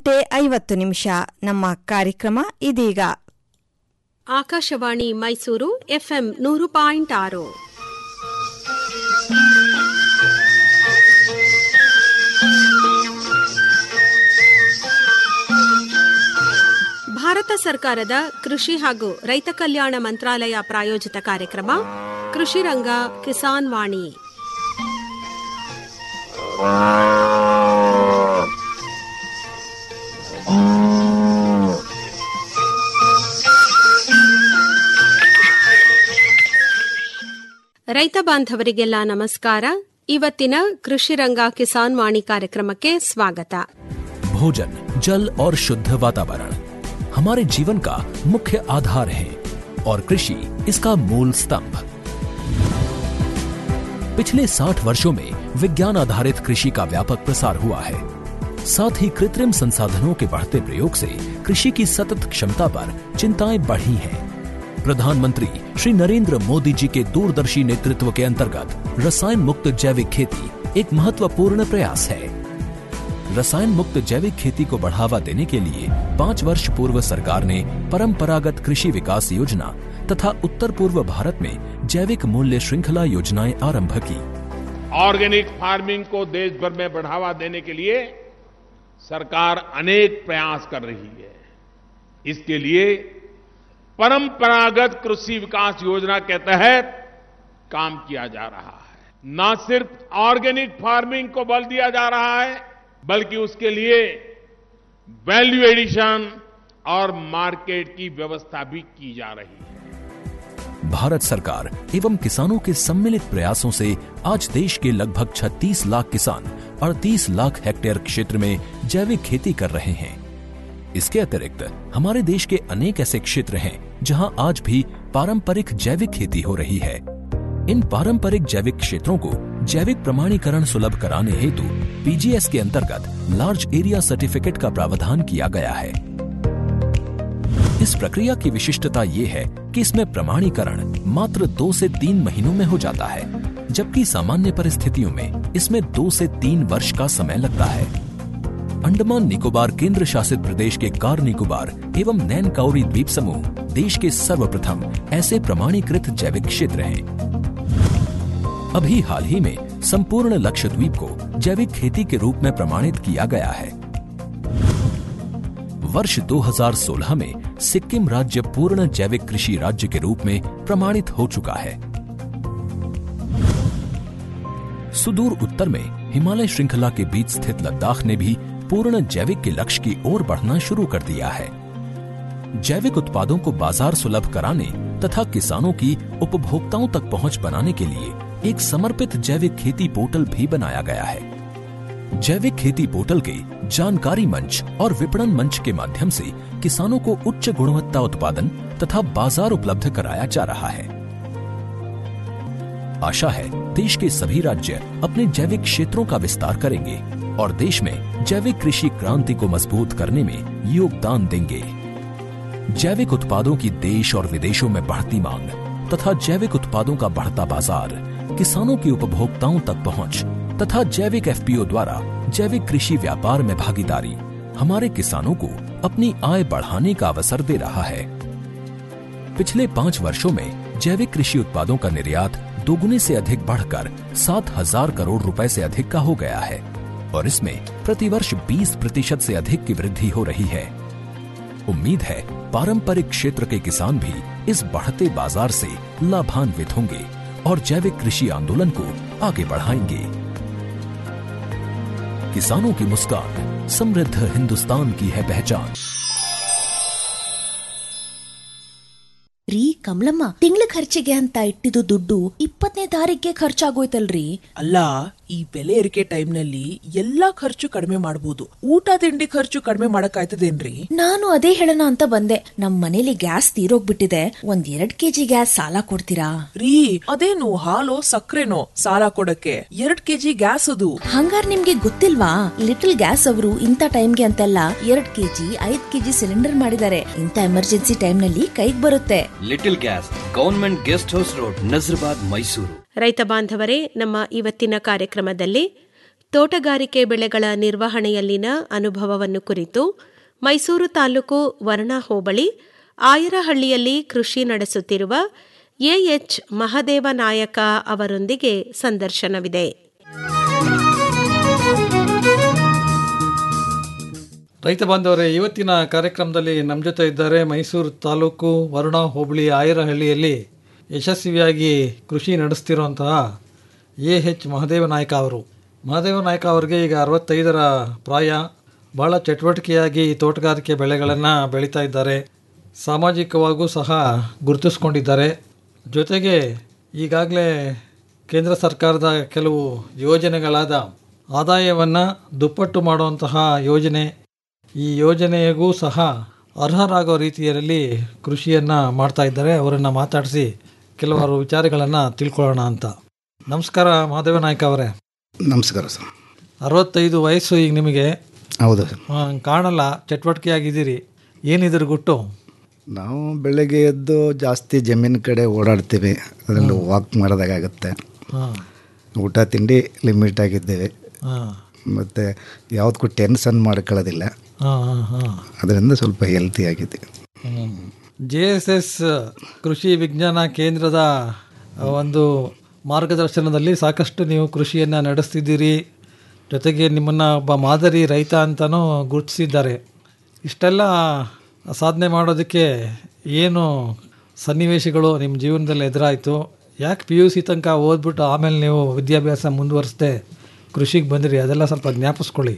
ಗಂಟೆ ಐವತ್ತು ನಿಮಿಷ ನಮ್ಮ ಕಾರ್ಯಕ್ರಮ ಇದೀಗ ಆಕಾಶವಾಣಿ ಮೈಸೂರು ಎಫ್ಎಂ ನೂರು ಪಾಯಿಂಟ್ ಆರು ಭಾರತ ಸರ್ಕಾರದ ಕೃಷಿ ಹಾಗೂ ರೈತ ಕಲ್ಯಾಣ ಮಂತ್ರಾಲಯ ಪ್ರಾಯೋಜಿತ ಕಾರ್ಯಕ್ರಮ ಕೃಷಿ ರಂಗ ಕಿಸಾನ್ ವಾಣಿ ರೈತ ಬಾಂಧವರಿಗೆಲ್ಲ ನಮಸ್ಕಾರ ಇವತ್ತಿನ ಕೃಷಿ ರಂಗ ಕಿಸಾನ್ ವಾಣಿ ಕಾರ್ಯಕ್ರಮಕ್ಕೆ ಸ್ವಾಗತ भोजन जल और शुद्ध वातावरण हमारे जीवन का मुख्य आधार है और कृषि इसका मूल स्तंभ पिछले 60 वर्षों में विज्ञान आधारित कृषि का व्यापक प्रसार हुआ है साथ ही कृत्रिम संसाधनों के बढ़ते प्रयोग से कृषि की सतत क्षमता पर चिंताएं बढ़ी हैं प्रधानमंत्री श्री नरेंद्र मोदी जी के दूरदर्शी नेतृत्व के अंतर्गत रसायन मुक्त जैविक खेती एक महत्वपूर्ण प्रयास है रसायन मुक्त जैविक खेती को बढ़ावा देने के लिए पाँच वर्ष पूर्व सरकार ने परंपरागत कृषि विकास योजना तथा उत्तर पूर्व भारत में जैविक मूल्य श्रृंखला योजनाएं आरंभ की ऑर्गेनिक फार्मिंग को देश भर में बढ़ावा देने के लिए सरकार अनेक प्रयास कर रही है इसके लिए परंपरागत कृषि विकास योजना के तहत काम किया जा रहा है न सिर्फ ऑर्गेनिक फार्मिंग को बल दिया जा रहा है बल्कि उसके लिए वैल्यू एडिशन और मार्केट की व्यवस्था भी की जा रही है भारत सरकार एवं किसानों के सम्मिलित प्रयासों से आज देश के लगभग 36 लाख किसान 38 लाख हेक्टेयर क्षेत्र में जैविक खेती कर रहे हैं इसके अतिरिक्त हमारे देश के अनेक ऐसे क्षेत्र हैं जहां आज भी पारंपरिक जैविक खेती हो रही है इन पारंपरिक जैविक क्षेत्रों को जैविक प्रमाणीकरण सुलभ कराने हेतु पीजीएस के अंतर्गत लार्ज एरिया सर्टिफिकेट का प्रावधान किया गया है इस प्रक्रिया की विशिष्टता ये है कि इसमें प्रमाणीकरण मात्र दो से तीन महीनों में हो जाता है जबकि सामान्य परिस्थितियों में इसमें दो से तीन वर्ष का समय लगता है अंडमान निकोबार केंद्र शासित प्रदेश के कार निकोबार एवं नैन काउरी द्वीप समूह देश के सर्वप्रथम ऐसे प्रमाणीकृत जैविक क्षेत्र हैं अभी हाल ही में संपूर्ण लक्षद्वीप को जैविक खेती के रूप में प्रमाणित किया गया है वर्ष 2016 में सिक्किम राज्य पूर्ण जैविक कृषि राज्य के रूप में प्रमाणित हो चुका है सुदूर उत्तर में हिमालय श्रृंखला के बीच स्थित लद्दाख ने भी पूर्ण जैविक के लक्ष्य की ओर बढ़ना शुरू कर दिया है जैविक उत्पादों को बाजार सुलभ कराने तथा किसानों की उपभोक्ताओं तक पहुंच बनाने के लिए एक समर्पित जैविक खेती पोर्टल भी बनाया गया है जैविक खेती पोर्टल के जानकारी मंच और विपणन मंच के माध्यम से किसानों को उच्च गुणवत्ता उत्पादन तथा बाजार उपलब्ध कराया जा रहा है आशा है देश के सभी राज्य अपने जैविक क्षेत्रों का विस्तार करेंगे और देश में जैविक कृषि क्रांति को मजबूत करने में योगदान देंगे जैविक उत्पादों की देश और विदेशों में बढ़ती मांग तथा जैविक उत्पादों का बढ़ता बाजार किसानों की उपभोक्ताओं तक पहुंच तथा जैविक एफपीओ द्वारा जैविक कृषि व्यापार में भागीदारी हमारे किसानों को अपनी आय बढ़ाने का अवसर दे रहा है पिछले पाँच वर्षों में जैविक कृषि उत्पादों का निर्यात दोगुने से अधिक बढ़कर सात हजार करोड़ रुपए से अधिक का हो गया है और इसमें प्रतिवर्ष 20 प्रतिशत से अधिक की वृद्धि हो रही है उम्मीद है पारंपरिक क्षेत्र के किसान भी इस बढ़ते बाजार से लाभान्वित होंगे और जैविक कृषि आंदोलन को आगे बढ़ाएंगे किसानों की मुस्कान समृद्ध हिंदुस्तान की है पहचान ರೀ ಕಮಲಮ್ಮ ತಿಂಗಳ ಖರ್ಚಿಗೆ ಅಂತ ಇಟ್ಟಿದ್ದು ದುಡ್ಡು ಇಪ್ಪತ್ತನೇ ತಾರೀಕಿಗೆ ಖರ್ಚಾಗೋಯ್ತಲ್ರಿ ಅಲ್ಲ ಈ ಬೆಲೆ ಏರಿಕೆ ಟೈಮ್ನಲ್ಲಿ ಎಲ್ಲಾ ಖರ್ಚು ಕಡಿಮೆ ಮಾಡಬಹುದು ಊಟ ತಿಂಡಿ ಖರ್ಚು ಕಡಿಮೆ ಮಾಡಕ್ಕಾಯ್ತದೇನ್ರಿ ನಾನು ಅದೇ ಹೇಳೋಣ ಅಂತ ಬಂದೆ ನಮ್ ಮನೇಲಿ ಗ್ಯಾಸ್ ತೀರೋಗ್ಬಿಟ್ಟಿದೆ ಒಂದ್ ಎರಡ್ ಕೆಜಿ ಗ್ಯಾಸ್ ಸಾಲ ಕೊಡ್ತೀರಾ ರೀ ಅದೇನು ಹಾಲು ಸಕ್ಕರೆನೋ ಸಾಲ ಕೊಡಕ್ಕೆ ಎರಡ್ ಕೆಜಿ ಗ್ಯಾಸ್ ಅದು ಹಂಗಾರ್ ನಿಮ್ಗೆ ಗೊತ್ತಿಲ್ವಾ ಲಿಟಲ್ ಗ್ಯಾಸ್ ಅವರು ಇಂಥ ಟೈಮ್ಗೆ ಅಂತೆಲ್ಲ ಎರಡ್ ಕೆಜಿ ಐದ್ ಕೆಜಿ ಸಿಲಿಂಡರ್ ಮಾಡಿದ್ದಾರೆ ಇಂಥ ಎಮರ್ಜೆನ್ಸಿ ಟೈಮ್ ನಲ್ಲಿ ಕೈಗ್ ಬರುತ್ತೆ little gas government guest house road Nazarbad Mysuru ರೈತ ಬಾಂಧವರೇ ನಮ್ಮ ಇವತ್ತಿನ ಕಾರ್ಯಕ್ರಮದಲ್ಲಿ ತೋಟಗಾರಿಕೆ ಬೆಳೆಗಳ ನಿರ್ವಹಣೆಯಲ್ಲಿನ ಅನುಭವವನ್ನು ಕುರಿತು ಮೈಸೂರು ತಾಲೂಕು ವರ್ಣಾ ಹೋಬಳಿ ಆಯರಹಳ್ಳಿಯಲ್ಲಿ ಕೃಷಿ ನಡೆಸುತ್ತಿರುವ ಎಎಚ್ ಮಹದೇವ ನಾಯಕ ಅವರೊಂದಿಗೆ ಸಂದರ್ಶನವಿದೆ ರೈತ ಬಾಂಧವರೇ ಇವತ್ತಿನ ಕಾರ್ಯಕ್ರಮದಲ್ಲಿ ನಮ್ಮ ಜೊತೆ ಇದ್ದಾರೆ ಮೈಸೂರು ತಾಲೂಕು ವರುಣ ಹೋಬಳಿ ಆಯರಹಳ್ಳಿಯಲ್ಲಿ ಯಶಸ್ವಿಯಾಗಿ ಕೃಷಿ ನಡೆಸ್ತಿರುವಂತಹ ಎ ಎಚ್ ಮಹದೇವ ನಾಯಕ ಅವರು ಮಹದೇವ ನಾಯಕ ಅವರಿಗೆ ಈಗ ಅರವತ್ತೈದರ ಪ್ರಾಯ ಬಹಳ ಚಟುವಟಿಕೆಯಾಗಿ ಈ ತೋಟಗಾರಿಕೆ ಬೆಳೆಗಳನ್ನು ಬೆಳೀತಾ ಇದ್ದಾರೆ ಸಾಮಾಜಿಕವಾಗೂ ಸಹ ಗುರುತಿಸ್ಕೊಂಡಿದ್ದಾರೆ ಜೊತೆಗೆ ಈಗಾಗಲೇ ಕೇಂದ್ರ ಸರ್ಕಾರದ ಕೆಲವು ಯೋಜನೆಗಳಾದ ಆದಾಯವನ್ನು ದುಪ್ಪಟ್ಟು ಮಾಡುವಂತಹ ಯೋಜನೆ ಈ ಯೋಜನೆಗೂ ಸಹ ಅರ್ಹರಾಗೋ ರೀತಿಯಲ್ಲಿ ಕೃಷಿಯನ್ನು ಮಾಡ್ತಾ ಇದ್ದಾರೆ ಅವರನ್ನು ಮಾತಾಡಿಸಿ ಕೆಲವಾರು ವಿಚಾರಗಳನ್ನು ತಿಳ್ಕೊಳ್ಳೋಣ ಅಂತ ನಮಸ್ಕಾರ ಮಹಾದೇವ ನಾಯ್ಕ ಅವರೇ ನಮಸ್ಕಾರ ಸರ್ ಅರವತ್ತೈದು ವಯಸ್ಸು ಈಗ ನಿಮಗೆ ಹೌದು ಸರ್ ಆ, ಕಾಣಲ್ಲ ಚಟುವಟಿಕೆಯಾಗಿದ್ದೀರಿ ಏನಿದ್ರ ಗುಟ್ಟು ನಾವು ಬೆಳಗ್ಗೆ ಎದ್ದು ಜಾಸ್ತಿ ಜಮೀನು ಕಡೆ ಓಡಾಡ್ತೀವಿ ಅದರಲ್ಲಿ ವಾಕ್ ಮಾಡೋದಾಗುತ್ತೆ ಹಾಂ ಊಟ ತಿಂಡಿ ಲಿಮಿಟ್ ಆಗಿದ್ದೇವೆ ಹಾಂ ಮತ್ತು ಯಾವುದಕ್ಕೂ ಟೆನ್ಷನ್ ಮಾಡ್ಕೊಳ್ಳೋದಿಲ್ಲ ಹಾಂ ಹಾಂ ಹಾಂ ಅದರಿಂದ ಸ್ವಲ್ಪ ಹೆಲ್ತಿ ಆಗಿದೆ ಜೆ ಎಸ್ ಎಸ್ ಕೃಷಿ ವಿಜ್ಞಾನ ಕೇಂದ್ರದ ಒಂದು ಮಾರ್ಗದರ್ಶನದಲ್ಲಿ ಸಾಕಷ್ಟು ನೀವು ಕೃಷಿಯನ್ನು ನಡೆಸ್ತಿದ್ದೀರಿ ಜೊತೆಗೆ ನಿಮ್ಮನ್ನು ಒಬ್ಬ ಮಾದರಿ ರೈತ ಅಂತಲೂ ಗುರುತಿಸಿದ್ದಾರೆ ಇಷ್ಟೆಲ್ಲ ಸಾಧನೆ ಮಾಡೋದಕ್ಕೆ ಏನು ಸನ್ನಿವೇಶಗಳು ನಿಮ್ಮ ಜೀವನದಲ್ಲಿ ಎದುರಾಯಿತು ಯಾಕೆ ಪಿ ಯು ಸಿ ತನಕ ಓದ್ಬಿಟ್ಟು ಆಮೇಲೆ ನೀವು ವಿದ್ಯಾಭ್ಯಾಸ ಮುಂದುವರಿಸ್ದೆ ಕೃಷಿಗೆ ಬಂದಿರಿ ಅದೆಲ್ಲ ಸ್ವಲ್ಪ ಜ್ಞಾಪಿಸ್ಕೊಳ್ಳಿ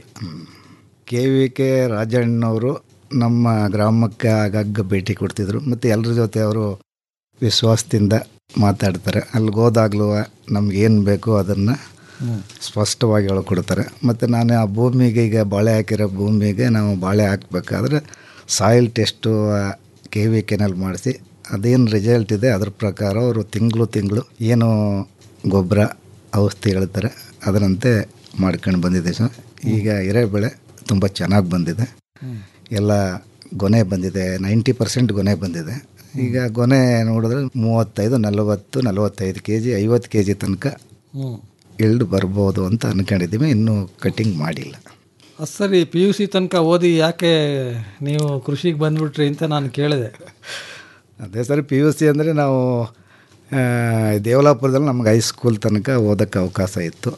ಕೆ ವಿ ಕೆ ರಾಜಣ್ಣವರು ನಮ್ಮ ಗ್ರಾಮಕ್ಕೆ ಆಗಾಗ ಭೇಟಿ ಕೊಡ್ತಿದ್ರು ಮತ್ತು ಎಲ್ಲರ ಜೊತೆ ಅವರು ವಿಶ್ವಾಸದಿಂದ ಮಾತಾಡ್ತಾರೆ ಅಲ್ಲಿಗೆ ಹೋದಾಗ್ಲೂ ನಮ್ಗೇನು ಬೇಕೋ ಅದನ್ನು ಸ್ಪಷ್ಟವಾಗಿ ಹೇಳ್ಕೊಡ್ತಾರೆ ಮತ್ತು ನಾನು ಆ ಭೂಮಿಗೆ ಈಗ ಬಾಳೆ ಹಾಕಿರೋ ಭೂಮಿಗೆ ನಾವು ಬಾಳೆ ಹಾಕಬೇಕಾದ್ರೆ ಸಾಯಿಲ್ ಟೆಸ್ಟು ಕೆ ವಿ ಕೆನಲ್ಲಿ ಮಾಡಿಸಿ ಅದೇನು ರಿಸಲ್ಟ್ ಇದೆ ಅದ್ರ ಪ್ರಕಾರ ಅವರು ತಿಂಗಳು ತಿಂಗಳು ಏನು ಗೊಬ್ಬರ ಔಷಧಿ ಹೇಳ್ತಾರೆ ಅದರಂತೆ ಮಾಡ್ಕೊಂಡು ಬಂದಿದೆ ಸರ್ ಈಗ ಎರೆಬೆಳೆ ತುಂಬ ಚೆನ್ನಾಗಿ ಬಂದಿದೆ ಎಲ್ಲ ಗೊನೆ ಬಂದಿದೆ ನೈಂಟಿ ಪರ್ಸೆಂಟ್ ಗೊನೆ ಬಂದಿದೆ ಈಗ ಗೊನೆ ನೋಡಿದ್ರೆ ಮೂವತ್ತೈದು ನಲವತ್ತು ನಲವತ್ತೈದು ಕೆ ಜಿ ಐವತ್ತು ಕೆ ಜಿ ತನಕ ಹ್ಞೂ ಇಳ್ದು ಬರ್ಬೋದು ಅಂತ ಅಂದ್ಕೊಂಡಿದ್ದೀವಿ ಇನ್ನೂ ಕಟ್ಟಿಂಗ್ ಮಾಡಿಲ್ಲ ಅದು ಸರಿ ಪಿ ಯು ಸಿ ತನಕ ಓದಿ ಯಾಕೆ ನೀವು ಕೃಷಿಗೆ ಬಂದ್ಬಿಟ್ರಿ ಅಂತ ನಾನು ಕೇಳಿದೆ ಅದೇ ಸರ್ ಪಿ ಯು ಸಿ ಅಂದರೆ ನಾವು ಆ, ದೇವಲಾಪುರದಲ್ಲಿ ನಮ್ಗೆ ಹೈಸ್ಕೂಲ್ ತನಕ ಓದೋಕ್ಕೆ ಅವಕಾಶ ಇತ್ತು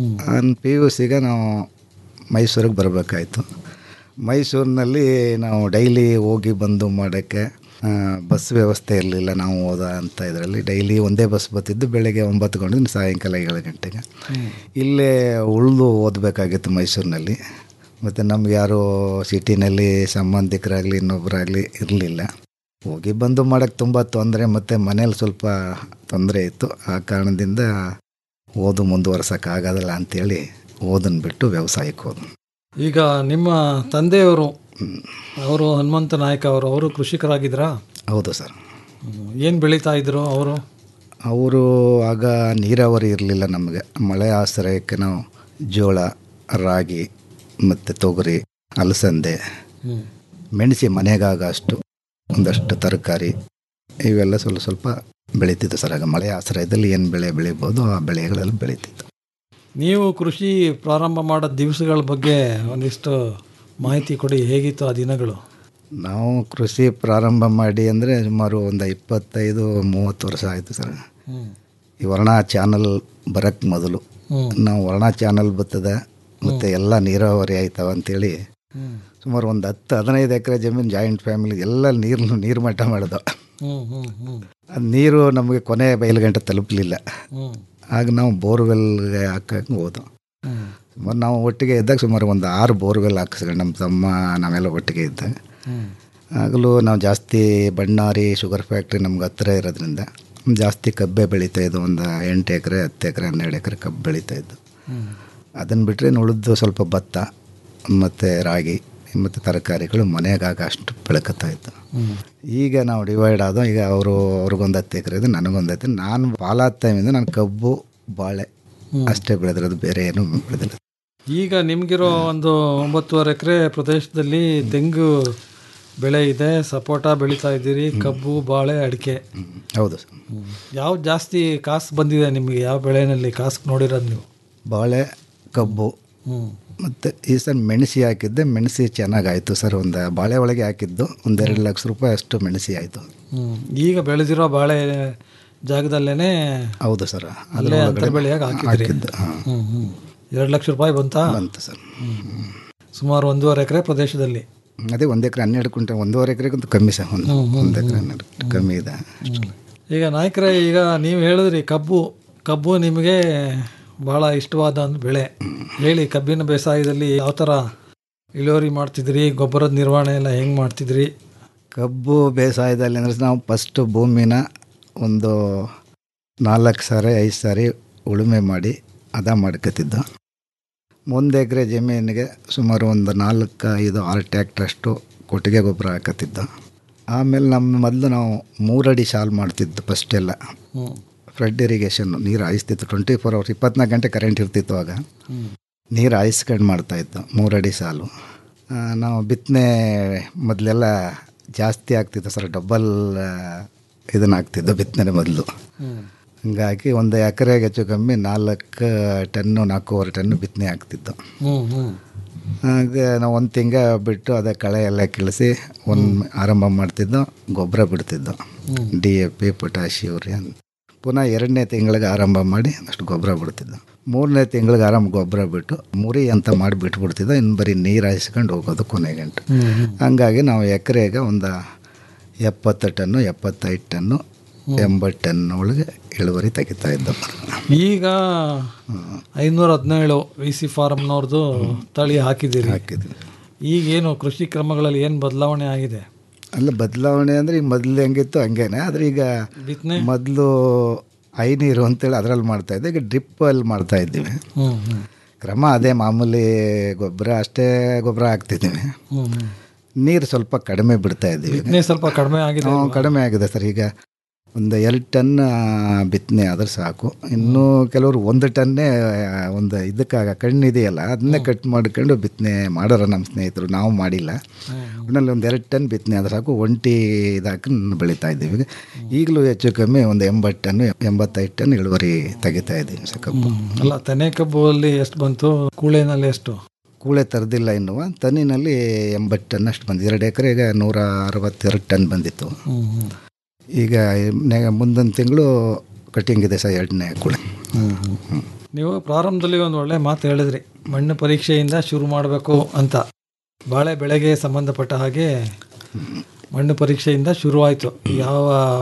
ಪಿ ಯು ಸಿಗೆ ನಾವು ಮೈಸೂರಿಗೆ ಬರಬೇಕಾಯ್ತು ಮೈಸೂರಿನಲ್ಲಿ ನಾವು ಡೈಲಿ ಹೋಗಿ ಬಂದು ಮಾಡೋಕ್ಕೆ ಆ, ಬಸ್ ವ್ಯವಸ್ಥೆ ಇರಲಿಲ್ಲ ನಾವು ಓದ ಅಂತ ಇದರಲ್ಲಿ ಡೈಲಿ ಒಂದೇ ಬಸ್ ಬರ್ತಿದ್ದು ಬೆಳಗ್ಗೆ ಒಂಬತ್ತು ಗಂಟೆ ಸಾಯಂಕಾಲ ಏಳು ಗಂಟೆಗೆ ಇಲ್ಲೇ ಉಳಿದು ಓದಬೇಕಾಗಿತ್ತು ಮೈಸೂರಿನಲ್ಲಿ ಮತ್ತು ನಮ್ಗೆ ಯಾರು ಸಿಟಿನಲ್ಲಿ ಸಂಬಂಧಿಕರಾಗಲಿ ಇನ್ನೊಬ್ಬರಾಗಲಿ ಇರಲಿಲ್ಲ ಹೋಗಿ ಬಂದು ಮಾಡೋಕ್ಕೆ ತುಂಬ ತೊಂದರೆ ಮತ್ತು ಮನೇಲಿ ಸ್ವಲ್ಪ ತೊಂದರೆ ಇತ್ತು ಆ ಕಾರಣದಿಂದ ಓದು ಮುಂದುವರ್ಸೋಕ್ಕಾಗೋದಿಲ್ಲ ಅಂಥೇಳಿ ಓದನ್ನು ಬಿಟ್ಟು ವ್ಯವಸಾಯಕ್ಕೆ ಹೋದ ಈಗ ನಿಮ್ಮ ತಂದೆಯವರು ಅವರು ಹನುಮಂತ ನಾಯಕ ಅವರು ಅವರು ಕೃಷಿಕರಾಗಿದ್ರಾ ಹೌದು ಸರ್ ಏನು ಬೆಳೀತಾ ಇದ್ರು ಅವರು ಅವರು ಆಗ ನೀರಾವರಿ ಇರಲಿಲ್ಲ ನಮಗೆ ಮಳೆ ಆಶ್ರಯಕ್ಕೆ ನಾವು ಜೋಳ ರಾಗಿ ಮತ್ತು ತೊಗರಿ ಅಲಸಂದೆ ಮೆಣಸಿ ಮನೆಗಾಗ ಅಷ್ಟು ಒಂದಷ್ಟು ತರಕಾರಿ ಇವೆಲ್ಲ ಸ್ವಲ್ಪ ಸ್ವಲ್ಪ ಬೆಳೀತಿತ್ತು ಸರ್ ಆಗ ಮಳೆ ಆಶ್ರಯದಲ್ಲಿ ಏನು ಬೆಳೆ ಬೆಳಿಬೋದು ಆ ಬೆಳೆಗಳೆಲ್ಲ ಬೆಳೀತಿತ್ತು ನೀವು ಕೃಷಿ ಪ್ರಾರಂಭ ಮಾಡೋ ದಿವಸಗಳ ಬಗ್ಗೆ ಒಂದಿಷ್ಟು ಮಾಹಿತಿ ಕೊಡಿ ಹೇಗಿತ್ತು ಆ ದಿನಗಳು ನಾವು ಕೃಷಿ ಪ್ರಾರಂಭ ಮಾಡಿ ಅಂದರೆ ಸುಮಾರು ಒಂದು ಇಪ್ಪತ್ತೈದು ಮೂವತ್ತು ವರ್ಷ ಆಯಿತು ಸರ್ ಈ ವರ್ಣ ಚಾನಲ್ ಬರೋಕ್ಕೆ ಮೊದಲು ನಾವು ವರ್ಣ ಚಾನಲ್ ಬರ್ತದೆ ಮತ್ತು ಎಲ್ಲ ನೀರಾವರಿ ಆಯ್ತಾವ ಅಂತೇಳಿ ಸುಮಾರು ಒಂದು ಹತ್ತು ಹದಿನೈದು ಎಕರೆ ಜಮೀನು ಜಾಯಿಂಟ್ ಫ್ಯಾಮಿಲಿ ಎಲ್ಲ ನೀರು ನೀರು ಮಟ್ಟ ಮಾಡಿದೋ ಹ್ಞೂ ಹ್ಞೂ ಹ್ಞೂ ಅದು ನೀರು ನಮಗೆ ಕೊನೆ ಬಯಲುಗಂಟೆ ತಲುಪಲಿಲ್ಲ ಹ್ಞೂ ಆಗ ನಾವು ಬೋರ್ವೆಲ್ಗೆ ಹಾಕಕ್ಕೆ ಹೋದೋ ಸುಮಾರು ನಾವು ಒಟ್ಟಿಗೆ ಇದ್ದಾಗ ಸುಮಾರು ಒಂದು ಆರು ಬೋರ್ವೆಲ್ ಹಾಕಿಸ್ಕೊಂಡು ನಮ್ಮ ತಮ್ಮ ನಾವೆಲ್ಲ ಒಟ್ಟಿಗೆ ಇದ್ದಾಗ ಆಗಲೂ ನಾವು ಜಾಸ್ತಿ ಬಣ್ಣಾರಿ ಶುಗರ್ ಫ್ಯಾಕ್ಟ್ರಿ ನಮ್ಗೆ ಹತ್ತಿರ ಇರೋದ್ರಿಂದ ಜಾಸ್ತಿ ಕಬ್ಬೆ ಬೆಳೀತಾ ಇದ್ದು ಒಂದು ಎಂಟು ಎಕರೆ ಹತ್ತು ಎಕರೆ ಹನ್ನೆರಡು ಎಕರೆ ಕಬ್ಬು ಬೆಳೀತಾ ಇದ್ದು ಅದನ್ನು ಬಿಟ್ಟರೆ ಉಳಿದು ಸ್ವಲ್ಪ ಭತ್ತ ಮತ್ತು ರಾಗಿ ಮತ್ತು ತರಕಾರಿಗಳು ಮನೆಗಾಗ ಅಷ್ಟು ಬೆಳಕತ್ತಾ ಇತ್ತು ಈಗ ನಾವು ಡಿವೈಡ್ ಆದೋ ಈಗ ಅವರು ಅವ್ರಿಗೊಂದು ಹತ್ತು ಎಕರೆ ಇದೆ ನನಗೊಂದು ಹತ್ತು ನಾನು ಪಾಲಾದ ಟೈಮಿಂದ ನಾನು ಕಬ್ಬು ಬಾಳೆ ಅಷ್ಟೇ ಬೆಳೆದಿರೋದು ಬೇರೆ ಏನೂ ಬೆಳೆದಿಲ್ಲ ಈಗ ನಿಮಗಿರೋ ಒಂದು ಒಂಬತ್ತುವರೆ ಎಕರೆ ಪ್ರದೇಶದಲ್ಲಿ ತೆಂಗು ಬೆಳೆ ಇದೆ ಸಪೋಟ ಬೆಳೀತಾ ಇದ್ದೀರಿ ಕಬ್ಬು ಬಾಳೆ ಅಡಿಕೆ ಹೌದು ಸರ್ ಯಾವ ಜಾಸ್ತಿ ಕಾಸು ಬಂದಿದೆ ನಿಮಗೆ ಯಾವ ಬೆಳೆನಲ್ಲಿ ಕಾಸು ನೋಡಿರೋದು ನೀವು ಬಾಳೆ ಕಬ್ಬು ಹ್ಮ್ ಮತ್ತು ಈ ಸಲ ಮೆಣಸಿ ಹಾಕಿದ್ದೆ ಮೆಣಸಿ ಚೆನ್ನಾಗಾಯಿತು ಸರ್ ಒಂದು ಬಾಳೆ ಒಳಗೆ ಹಾಕಿದ್ದು ಒಂದೆರಡು ಲಕ್ಷ ರೂಪಾಯಿ ಅಷ್ಟು ಮೆಣಸಿ ಆಯಿತು ಹ್ಮ್ ಈಗ ಬೆಳೆದಿರೋ ಬಾಳೆ ಜಾಗದಲ್ಲೇನೆ ಹೌದು ಸರ್ ಅಲ್ಲೇ ಅಂತರ ಬೆಳೆಯಾಗಿ ಹಾಕಿದ್ರಿ ಹಾಕಿದ್ದು ಹಾಂ ಹ್ಮ್ ಹ್ಮ್ ಎರಡು ಲಕ್ಷ ರೂಪಾಯಿ ಬಂತಾ ಬಂತು ಸರ್ ಸುಮಾರು ಒಂದೂವರೆ ಎಕರೆ ಪ್ರದೇಶದಲ್ಲಿ ಅದೇ ಒಂದು ಎಕರೆ ಹನ್ನೆರಡು ಕ್ವಿಂಟಲ್ ಒಂದೂವರೆ ಎಕರೆಗಿಂತ ಕಮ್ಮಿ ಸರ್ ಒಂದು ಒಂದು ಎಕರೆ ಹನ್ನೆರಡು ಕಮ್ಮಿ ಇದೆ ಈಗ ನಾಯಕರೇ ಈಗ ನೀವು ಹೇಳಿದ್ರಿ ಕಬ್ಬು ಕಬ್ಬು ನಿಮಗೆ ಬಹಳ ಇಷ್ಟವಾದ ಒಂದು ಬೆಳೆ ಹೇಳಿ ಕಬ್ಬಿನ ಬೇಸಾಯದಲ್ಲಿ ಯಾವ ಥರ ಇಳುವರಿ ಮಾಡ್ತಿದ್ರಿ ಗೊಬ್ಬರದ ನಿರ್ವಹಣೆ ಎಲ್ಲ ಹೆಂಗೆ ಮಾಡ್ತಿದ್ರಿ ಕಬ್ಬು ಬೇಸಾಯದಲ್ಲಿ ಅಂದರೆ ನಾವು ಫಸ್ಟು ಭೂಮಿನ ಒಂದು ನಾಲ್ಕು ಸಾರಿ ಐದು ಸಾರಿ ಉಳುಮೆ ಮಾಡಿ ಹದ ಮಾಡ್ಕೊತಿದ್ದು ಒಂದು ಎಕರೆ ಜಮೀನಿಗೆ ಸುಮಾರು ಒಂದು ನಾಲ್ಕು ಐದು ಆರು ಟ್ಯಾಕ್ಟ್ರಷ್ಟು ಕೊಟ್ಟಿಗೆ ಗೊಬ್ಬರ ಹಾಕತ್ತಿದ್ದು ಆಮೇಲೆ ನಮ್ಮ ಮೊದಲು ನಾವು ಮೂರಡಿ ಶಾಲ್ ಮಾಡ್ತಿದ್ದು ಫಸ್ಟೆಲ್ಲ ಹ್ಞೂ ಫ್ಲಡ್ ಇರಿಗೇಷನ್ ನೀರು ಹಾಯಿಸ್ತಿತ್ತು ಟ್ವೆಂಟಿ ಫೋರ್ ಅವರ್ಸ್ ಇಪ್ಪತ್ನಾಲ್ಕು ಗಂಟೆ ಕರೆಂಟ್ ಇರ್ತಿತ್ತು ಆಗ ನೀರು ಹಾಯಿಸ್ಕೊಂಡು ಮಾಡ್ತಾಯಿತ್ತು ಮೂರಡಿ ಸಾಲು ಆ, ನಾವು ಬಿತ್ತನೆ ಮೊದಲೆಲ್ಲ ಜಾಸ್ತಿ ಆಗ್ತಿತ್ತು ಸರ್ ಡಬಲ್ ಇದನ್ನು ಹಾಕ್ತಿದ್ದು ಬಿತ್ತನೆ ಮೊದಲು ಹಂಗಾಗಿ ಒಂದು ಎಕರೆಗೆ ಹೆಚ್ಚು ಕಮ್ಮಿ ನಾಲ್ಕು ಟನ್ನು ನಾಲ್ಕೂವರೆ ಟನ್ನು ಬಿತ್ತನೆ ಆಗ್ತಿದ್ದು ಹ್ಞೂ ಹ್ಞೂ ಹಾಗೆ ನಾವು ಒಂದು ತಿಂಗ ಬಿಟ್ಟು ಅದೇ ಕಳೆ ಎಲ್ಲ ಕೀಳಿಸಿ ಒಂದು ಆರಂಭ ಮಾಡ್ತಿದ್ದು ಗೊಬ್ಬರ ಬಿಡ್ತಿದ್ದು ಡಿ ಎ ಪಿ ಪೊಟ್ಯಾಶ್ ಯೂರಿಯನ್ ಪುನಃ ಎರಡನೇ ತಿಂಗಳಿಗೆ ಆರಂಭ ಮಾಡಿ ಅಷ್ಟು ಗೊಬ್ಬರ ಬಿಡ್ತಿದ್ದು ಮೂರನೇ ತಿಂಗಳಿಗೆ ಆರಂಭ ಗೊಬ್ಬರ ಬಿಟ್ಟು ಮುರಿ ಅಂತ ಮಾಡಿ ಬಿಟ್ಬಿಡ್ತಿದ್ದು ಇನ್ನು ಬರೀ ನೀರು ಹಾಯಿಸ್ಕೊಂಡು ಹೋಗೋದು ಕೊನೆ ಗಂಟೆ ಹಂಗಾಗಿ ನಾವು ಎಕರೆಗೆ ಒಂದು ಎಪ್ಪತ್ತು ಟನ್ನು ಎಪ್ಪತ್ತೈದು ಟನ್ನು ಎಂಬತ್ತು ಟನ್ ಒಳಗೆ ಇಳುವರಿ ತೆಗಿತಾ ಇದ್ದು ಈಗ ಐನೂರ ಹದಿನೇಳು ವಿ ಸಿ ಫಾರಮ್ನವ್ರದ್ದು ತಳಿ ಹಾಕಿದ್ದೀರಿ ಹಾಕಿದ್ವಿ ಈಗೇನು ಕೃಷಿ ಕ್ರಮಗಳಲ್ಲಿ ಏನು ಬದಲಾವಣೆ ಆಗಿದೆ ಅಲ್ಲ ಬದಲಾವಣೆ ಅಂದರೆ ಈಗ ಮೊದಲು ಹೆಂಗಿತ್ತು ಹಂಗೇನೆ ಆದರೆ ಈಗ ಬಿತ್ತನೆ ಮೊದಲು ಐ ನೀರು ಅಂತೇಳಿ ಅದರಲ್ಲಿ ಮಾಡ್ತಾ ಇದ್ದೆ ಈಗ ಡ್ರಿಪ್ಪಲ್ಲಿ ಮಾಡ್ತಾ ಇದ್ದೀವಿ ಹ್ಞೂ ಹ್ಞೂ ಕ್ರಮ ಅದೇ ಮಾಮೂಲಿ ಗೊಬ್ಬರ ಅಷ್ಟೇ ಗೊಬ್ಬರ ಹಾಕ್ತಿದ್ದೀವಿ ಹ್ಞೂ ಹ್ಞೂ ನೀರು ಸ್ವಲ್ಪ ಕಡಿಮೆ ಬಿಡ್ತಾ ಇದ್ದೀವಿ ಬಿತ್ತನೆ ಸ್ವಲ್ಪ ಕಡಿಮೆ ಆಗಿದೆ ಹ್ಞೂ, ಕಡಿಮೆ ಆಗಿದೆ ಸರ್ ಈಗ ಒಂದು ಎರಡು ಟನ್ ಬಿತ್ತನೆ ಆದ್ರೆ ಸಾಕು ಇನ್ನೂ ಕೆಲವರು ಒಂದು ಟನ್ನೇ ಒಂದು ಇದಕ್ಕಾಗ ಕಣ್ಣಿದೆಯಲ್ಲ ಅದನ್ನೇ ಕಟ್ ಮಾಡ್ಕೊಂಡು ಬಿತ್ತನೆ ಮಾಡೋರು ನಮ್ಮ ಸ್ನೇಹಿತರು ನಾವು ಮಾಡಿಲ್ಲ ಒಟ್ಟಿನಲ್ಲಿ ಒಂದು ಎರಡು ಟನ್ ಬಿತ್ತನೆ ಆದ್ರೆ ಸಾಕು ಒಂಟಿ ಇದಾಕಿ ಬೆಳೀತಾ ಇದ್ದೀವಿ ಈಗಲೂ ಹೆಚ್ಚು ಕಮ್ಮಿ ಒಂದು ಎಂಬತ್ತು ಟನ್ ಎಂಬತ್ತೈದು ಟನ್ ಇಳುವರಿ ತೆಗಿತಾ ಇದ್ದೀವಿ ಸರ್ ಕಬ್ಬು ಅಲ್ಲ ತೆನೆ ಕಬ್ಬು ಅಲ್ಲಿ ಎಷ್ಟು ಬಂತು ಕೂಳೆನಲ್ಲಿ ಎಷ್ಟು ಕೂಳೆ ತರದಿಲ್ಲ ಇನ್ನು ತನ್ನಿನಲ್ಲಿ ಎಂಬತ್ತು ಟನ್ ಅಷ್ಟು ಬಂದಿದೆ ಎರಡು ಎಕರೆಗೆ ನೂರ ಅರವತ್ತೆರಡು ಟನ್ ಬಂದಿತ್ತು ಹ್ಞೂ ಹ್ಞೂ ಈಗ ನೆ- ಮುಂದಿನ ತಿಂಗಳು ಕಟಿಂಗ್ ಇದೆ ಸರ್ ಎರಡನೇ ಕೂಳೆ ನೀವು ಪ್ರಾರಂಭದಲ್ಲಿ ಒಂದು ಒಳ್ಳೆ ಮಾತು ಹೇಳಿದ್ರಿ ಮಣ್ಣು ಪರೀಕ್ಷೆಯಿಂದ ಶುರು ಮಾಡಬೇಕು ಅಂತ ಬಾಳೆ ಬೆಳೆಗೆ ಸಂಬಂಧಪಟ್ಟ ಹಾಗೆ ಮಣ್ಣು ಪರೀಕ್ಷೆಯಿಂದ ಶುರುವಾಯಿತು ಯಾವ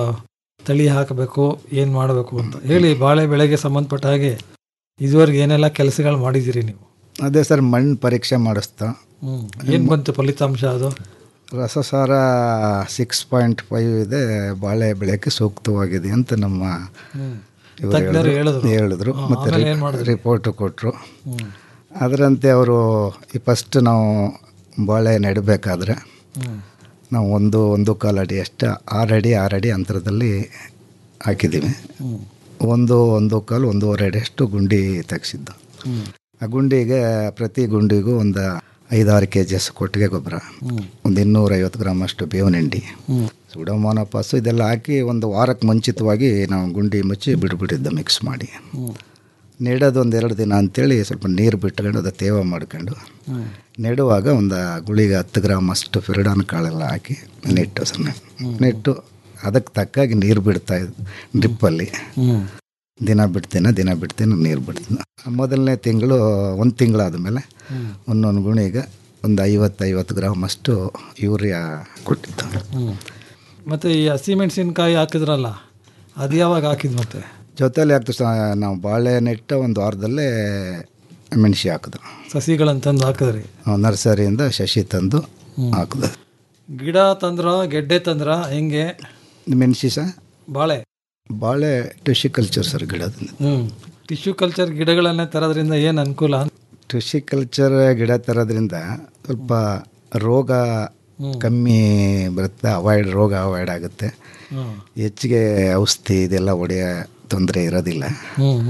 ತಳಿ ಹಾಕಬೇಕು ಏನು ಮಾಡಬೇಕು ಅಂತ ಹೇಳಿ ಬಾಳೆ ಬೆಳೆಗೆ ಸಂಬಂಧಪಟ್ಟ ಹಾಗೆ ಇದುವರೆಗೆ ಏನೆಲ್ಲ ಕೆಲಸಗಳು ಮಾಡಿದ್ದೀರಿ ನೀವು ಅದೇ ಸರ್ ಮಣ್ಣು ಪರೀಕ್ಷೆ ಮಾಡಿಸ್ತಾ ಹ್ಞೂ ಏನು ಬಂತು ಫಲಿತಾಂಶ ಅದು ರಸಸಾರ ಸಿಕ್ಸ್ ಪಾಯಿಂಟ್ ಫೈವ್ ಇದೆ ಬಾಳೆ ಬೆಳೆಯೋಕ್ಕೆ ಸೂಕ್ತವಾಗಿದೆ ಅಂತ ನಮ್ಮ ಇವರು ತಜ್ಞರು ಹೇಳಿದ್ರು ಹೇಳಿದ್ರು. ಹೇಳಿದ್ರು ಹಾ, ಮತ್ತು ಆಮೇಲೆ ಏನ್ ಮಾಡಿದ್ರಿ? ರಿಪೋರ್ಟು ಕೊಟ್ಟರು ಹ್ಞೂ ಅದರಂತೆ ಅವರು ಈ ಫಸ್ಟ್ ನಾವು ಬಾಳೆ ನೆಡಬೇಕಾದ್ರೆ ಹ್ಞೂ ನಾವು ಒಂದು ಒಂದು ಕಾಲು ಅಡಿ ಅಷ್ಟು ಆರು ಅಡಿ ಆರು ಅಡಿ ಅಂತರದಲ್ಲಿ ಹಾಕಿದ್ದೀವಿ ಹ್ಞೂ ಒಂದು ಒಂದು ಕಾಲು ಒಂದೂವರೆ ಅಡಿ ಅಷ್ಟು ಗುಂಡಿ ತೆಗ್ಸಿದ್ದು ಹ್ಞೂ ಆ ಗುಂಡಿಗೆ ಪ್ರತಿ ಗುಂಡಿಗೂ ಒಂದು ಐದಾರು ಕೆ ಜಿ ಅಷ್ಟು ಕೊಟ್ಟಿಗೆ ಗೊಬ್ಬರ ಹ್ಞೂ ಒಂದು ಇನ್ನೂರೈವತ್ತು ಗ್ರಾಮ್ ಅಷ್ಟು ಬೇವಿನ ಹಿಂಡಿ ಹ್ಞೂ ಸುಡೋಮೋನೋಪಾಸು ಇದೆಲ್ಲ ಹಾಕಿ ಒಂದು ವಾರಕ್ಕೆ ಮುಂಚಿತವಾಗಿ ನಾವು ಗುಂಡಿ ಮುಚ್ಚಿ ಬಿಟ್ಬಿಟ್ಟಿದ್ದು ಮಿಕ್ಸ್ ಮಾಡಿ ಹ್ಞೂ ನೆಡೋದು ಒಂದು ಎರಡು ದಿನ ಅಂತೇಳಿ ಸ್ವಲ್ಪ ನೀರು ಬಿಟ್ಕೊಂಡು ಅದು ತೇವ ಮಾಡ್ಕೊಂಡು ಹ್ಞೂ ನೆಡುವಾಗ ಒಂದು ಗುಳಿಗೆ ಹತ್ತು ಗ್ರಾಮ್ ಅಷ್ಟು ಫಿರಡಾನ್ ಕಾಳೆಲ್ಲ ಹಾಕಿ ನೆಟ್ಟು ಸಣ್ಣ ನೆಟ್ಟು ಅದಕ್ಕೆ ತಕ್ಕಾಗಿ ನೀರು ಬಿಡ್ತಾ ಇದ್ದು ಡ್ರಿಪ್ಪಲ್ಲಿ ಹ್ಞೂ ದಿನ ಬಿಡ್ತೀನಿ ದಿನ ಬಿಡ್ತೀನಿ ನೀರು ಬಿಡ್ತೀನಿ ಮೊದಲನೇ ತಿಂಗಳು ಒಂದು ತಿಂಗಳಾದಮೇಲೆ ಒಂದೊಂದು ಗುಣಿಗೆ ಒಂದು ಐವತ್ತೈವತ್ತು ಗ್ರಾಮ್ ಅಷ್ಟು ಯೂರಿಯಾ ಕೊಟ್ಟಿದ್ದು ಹ್ಞೂ ಮತ್ತು ಈ ಹಸಿಮೆಣಸಿನ್ಕಾಯಿ ಹಾಕಿದ್ರಲ್ಲ ಅದು ಯಾವಾಗ ಹಾಕಿದ್ ಮತ್ತೆ ಜೊತೆಲಿ ಆಗ್ತು ಸ ನಾವು ಬಾಳೆ ನೆಟ್ಟ ಒಂದು ವಾರದಲ್ಲೇ ಮೆಣಸಿ ಹಾಕಿದ್ರು ಸಸಿಗಳಂತಂದು ಹಾಕಿದ್ರಿ ನಾವು ನರ್ಸರಿಯಿಂದ ಶಶಿ ತಂದು ಹಾಕಿದ್ರು ಗಿಡ ತಂದ್ರ ಗೆಡ್ಡೆ ತಂದ್ರ ಹೆಂಗೆ ಮೆಣಸಿ ಸಹ ಬಾಳೆ ಬಾಳೆ ಟಿಶ್ಯೂ ಕಲ್ಚರ್ ಸರ್ ಗಿಡದಿಂದ ಹ್ಞೂ ಟಿಶ್ಯೂ ಕಲ್ಚರ್ ಗಿಡಗಳನ್ನೇ ತರೋದ್ರಿಂದ ಏನು ಅನುಕೂಲ ಟಿಶ್ಯೂ ಕಲ್ಚರ್ ಗಿಡ ತರೋದ್ರಿಂದ ಸ್ವಲ್ಪ ರೋಗ ಕಮ್ಮಿ ಬರುತ್ತೆ ಅವಾಯ್ಡ್ ರೋಗ ಅವಾಯ್ಡ್ ಆಗುತ್ತೆ ಹ್ಞೂ ಹೆಚ್ಚಿಗೆ ಔಷಧಿ ಇದೆಲ್ಲ ಹೊಡೆಯೋ ತೊಂದರೆ ಇರೋದಿಲ್ಲ ಹ್ಞೂ ಹ್ಞೂ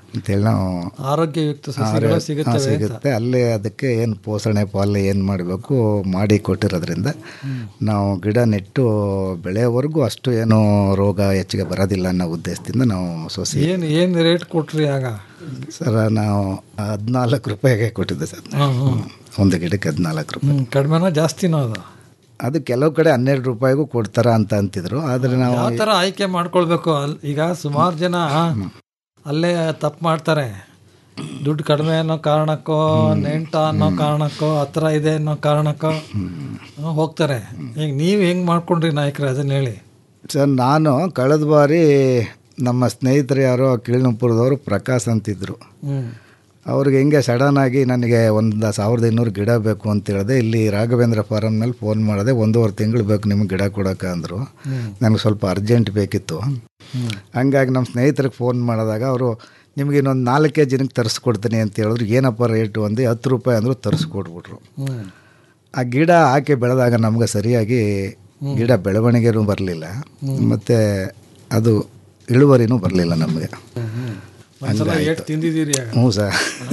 ಅಂತೇಳಿ ನಾವು ಆರೋಗ್ಯಯುಕ್ತ ಸಸಿಗಳು ಆರೋಗ್ಯ- ಹಾ, ಸಿಗುತ್ತವೆ ಅಂತ. ಸಿಗುತ್ತೆ ಅಲ್ಲೇ ಅದಕ್ಕೆ ಏನು ಪೋಷಣೆ ಪಾಲನೆ ಏನು ಮಾಡಬೇಕು ಮಾಡಿ ಕೊಟ್ಟಿರೋದ್ರಿಂದ ನಾವು ಗಿಡ ನೆಟ್ಟು ಬೆಳೆಯೋವರೆಗೂ ಅಷ್ಟು ಏನು ರೋಗ ಹೆಚ್ಚಿಗೆ ಬರೋದಿಲ್ಲ ಅನ್ನೋ ಉದ್ದೇಶದಿಂದ ನಾವು ಸೊಸಿ ಏನು ಏನು ರೇಟ್ ಕೊಟ್ರಿ ಆಗ ಸರ್ ನಾವು ಹದಿನಾಲ್ಕು ರೂಪಾಯಿಗೆ ಕೊಟ್ಟಿದ್ದೆ ಸರ್ ಹಾಂ ಹಾಂ ಒಂದು ಗಿಡಕ್ಕೆ ಹದಿನಾಲ್ಕು ರೂಪಾಯಿ ಹ್ಞೂ ಕಡಿಮೆನೋ ಜಾಸ್ತಿನೋ ಅದು ಅದು ಕೆಲವು ಕಡೆ ಹನ್ನೆರಡು ರೂಪಾಯಿಗೂ ಕೊಡ್ತಾರ ಅಂತ ಅಂತಿದ್ರು ಆದರೆ ನಾವು ಯಾವ ಥರ ಆಯ್ಕೆ ಮಾಡ್ಕೊಳ್ಬೇಕು ಅಲ್ ಈಗ ಸುಮಾರು ಜನ ಅಲ್ಲೇ ತಪ್ಪು ಮಾಡ್ತಾರೆ ದುಡ್ಡು ಕಡಿಮೆ ಅನ್ನೋ ಕಾರಣಕ್ಕೋ ನೆಂಟ ಅನ್ನೋ ಕಾರಣಕ್ಕೋ ಹತ್ರ ಇದೆ ಅನ್ನೋ ಕಾರಣಕ್ಕೋ ಹೋಗ್ತಾರೆ ಈಗ ನೀವು ಹೆಂಗೆ ಮಾಡ್ಕೊಂಡ್ರಿ ನಾಯಕರೇ ಅದನ್ನ ಹೇಳಿ ಸರ್ ನಾನು ಕಳೆದ ಬಾರಿ ನಮ್ಮ ಸ್ನೇಹಿತರು ಯಾರೋ ಕೀಳ್ನಪುರದವರು ಪ್ರಕಾಶ್ ಅಂತಿದ್ರು ಹ್ಞೂ ಅವ್ರಿಗೆ ಹಿಂಗೆ ಸಡನ್ ಆಗಿ ನನಗೆ ಒಂದು ಸಾವಿರದ ಇನ್ನೂರು ಗಿಡ ಬೇಕು ಅಂತ ಹೇಳಿದೆ ಇಲ್ಲಿ ರಾಘವೇಂದ್ರ ಫಾರಮ್ನಲ್ಲಿ ಫೋನ್ ಮಾಡಿದೆ ಒಂದೂವರೆ ತಿಂಗಳು ಬೇಕು ನಿಮ್ಗೆ ಗಿಡ ಕೊಡೋಕೆ ಅಂದರು ನನಗೆ ಸ್ವಲ್ಪ ಅರ್ಜೆಂಟ್ ಬೇಕಿತ್ತು ಹಂಗಾಗಿ ನಮ್ಮ ಸ್ನೇಹಿತರಿಗೆ ಫೋನ್ ಮಾಡಿದಾಗ ಅವರು ನಿಮ್ಗೆ ಇನ್ನೊಂದು ನಾಲ್ಕೇ ಜನಕ್ಕೆ ತರಿಸ್ಕೊಡ್ತೀನಿ ಅಂತ ಹೇಳಿದ್ರು ಏನಪ್ಪ ರೇಟು ಅಂದು ಹತ್ತು ರೂಪಾಯಿ ಅಂದರು ತರಿಸ್ಕೊಟ್ಬಿಟ್ರು ಹ್ಞೂ ಆ ಗಿಡ ಹಾಕಿ ಬೆಳೆದಾಗ ನಮ್ಗೆ ಸರಿಯಾಗಿ ಗಿಡ ಬೆಳವಣಿಗೆನೂ ಬರಲಿಲ್ಲ ಮತ್ತು ಅದು ಇಳುವರಿನೂ ಬರಲಿಲ್ಲ ನಮಗೆ ಒಂದ್ಸಲ ಏಟ್ ತಿಂದಿದ್ದೀರಿ ಆಗ ಹ್ಞೂ ಸರ್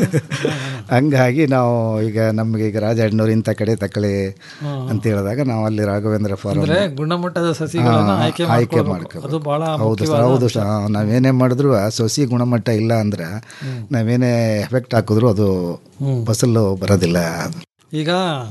ಹಂಗಾಗಿ ನಾವು ಈಗ ನಮಗೆ ಈಗ ರಾಜಣ್ಣವ್ರು ಇಂಥ ಕಡೆ ತಕ್ಕಳಿ ಅಂತ ಹೇಳಿದಾಗ ನಾವು ಅಲ್ಲಿ ರಾಘವೇಂದ್ರ ಫಾರಂ ಅಂದ್ರೆ ಗುಣಮಟ್ಟದ ಸಸಿಗಳನ್ನ ಆಯ್ಕೆ ಆಯ್ಕೆ ಮಾಡ್ಕೊಳ್ಬೇಕು. ಮಾಡ್ಕೊ ಅದು ಬಹಳ ಹೌದು ಸರ್ ಮುಖ್ಯವಾದ ಹೌದು ಸರ್ ನಾವೇನೇ ಮಾಡಿದ್ರು ಆ ಸೊಸಿ ಗುಣಮಟ್ಟ ಇಲ್ಲ ಅಂದ್ರೆ ನಾವೇನೇ ಎಫೆಕ್ಟ್ ಹಾಕಿದ್ರು ಅದು ಫಸಲು ಬರೋದಿಲ್ಲ ಈಗ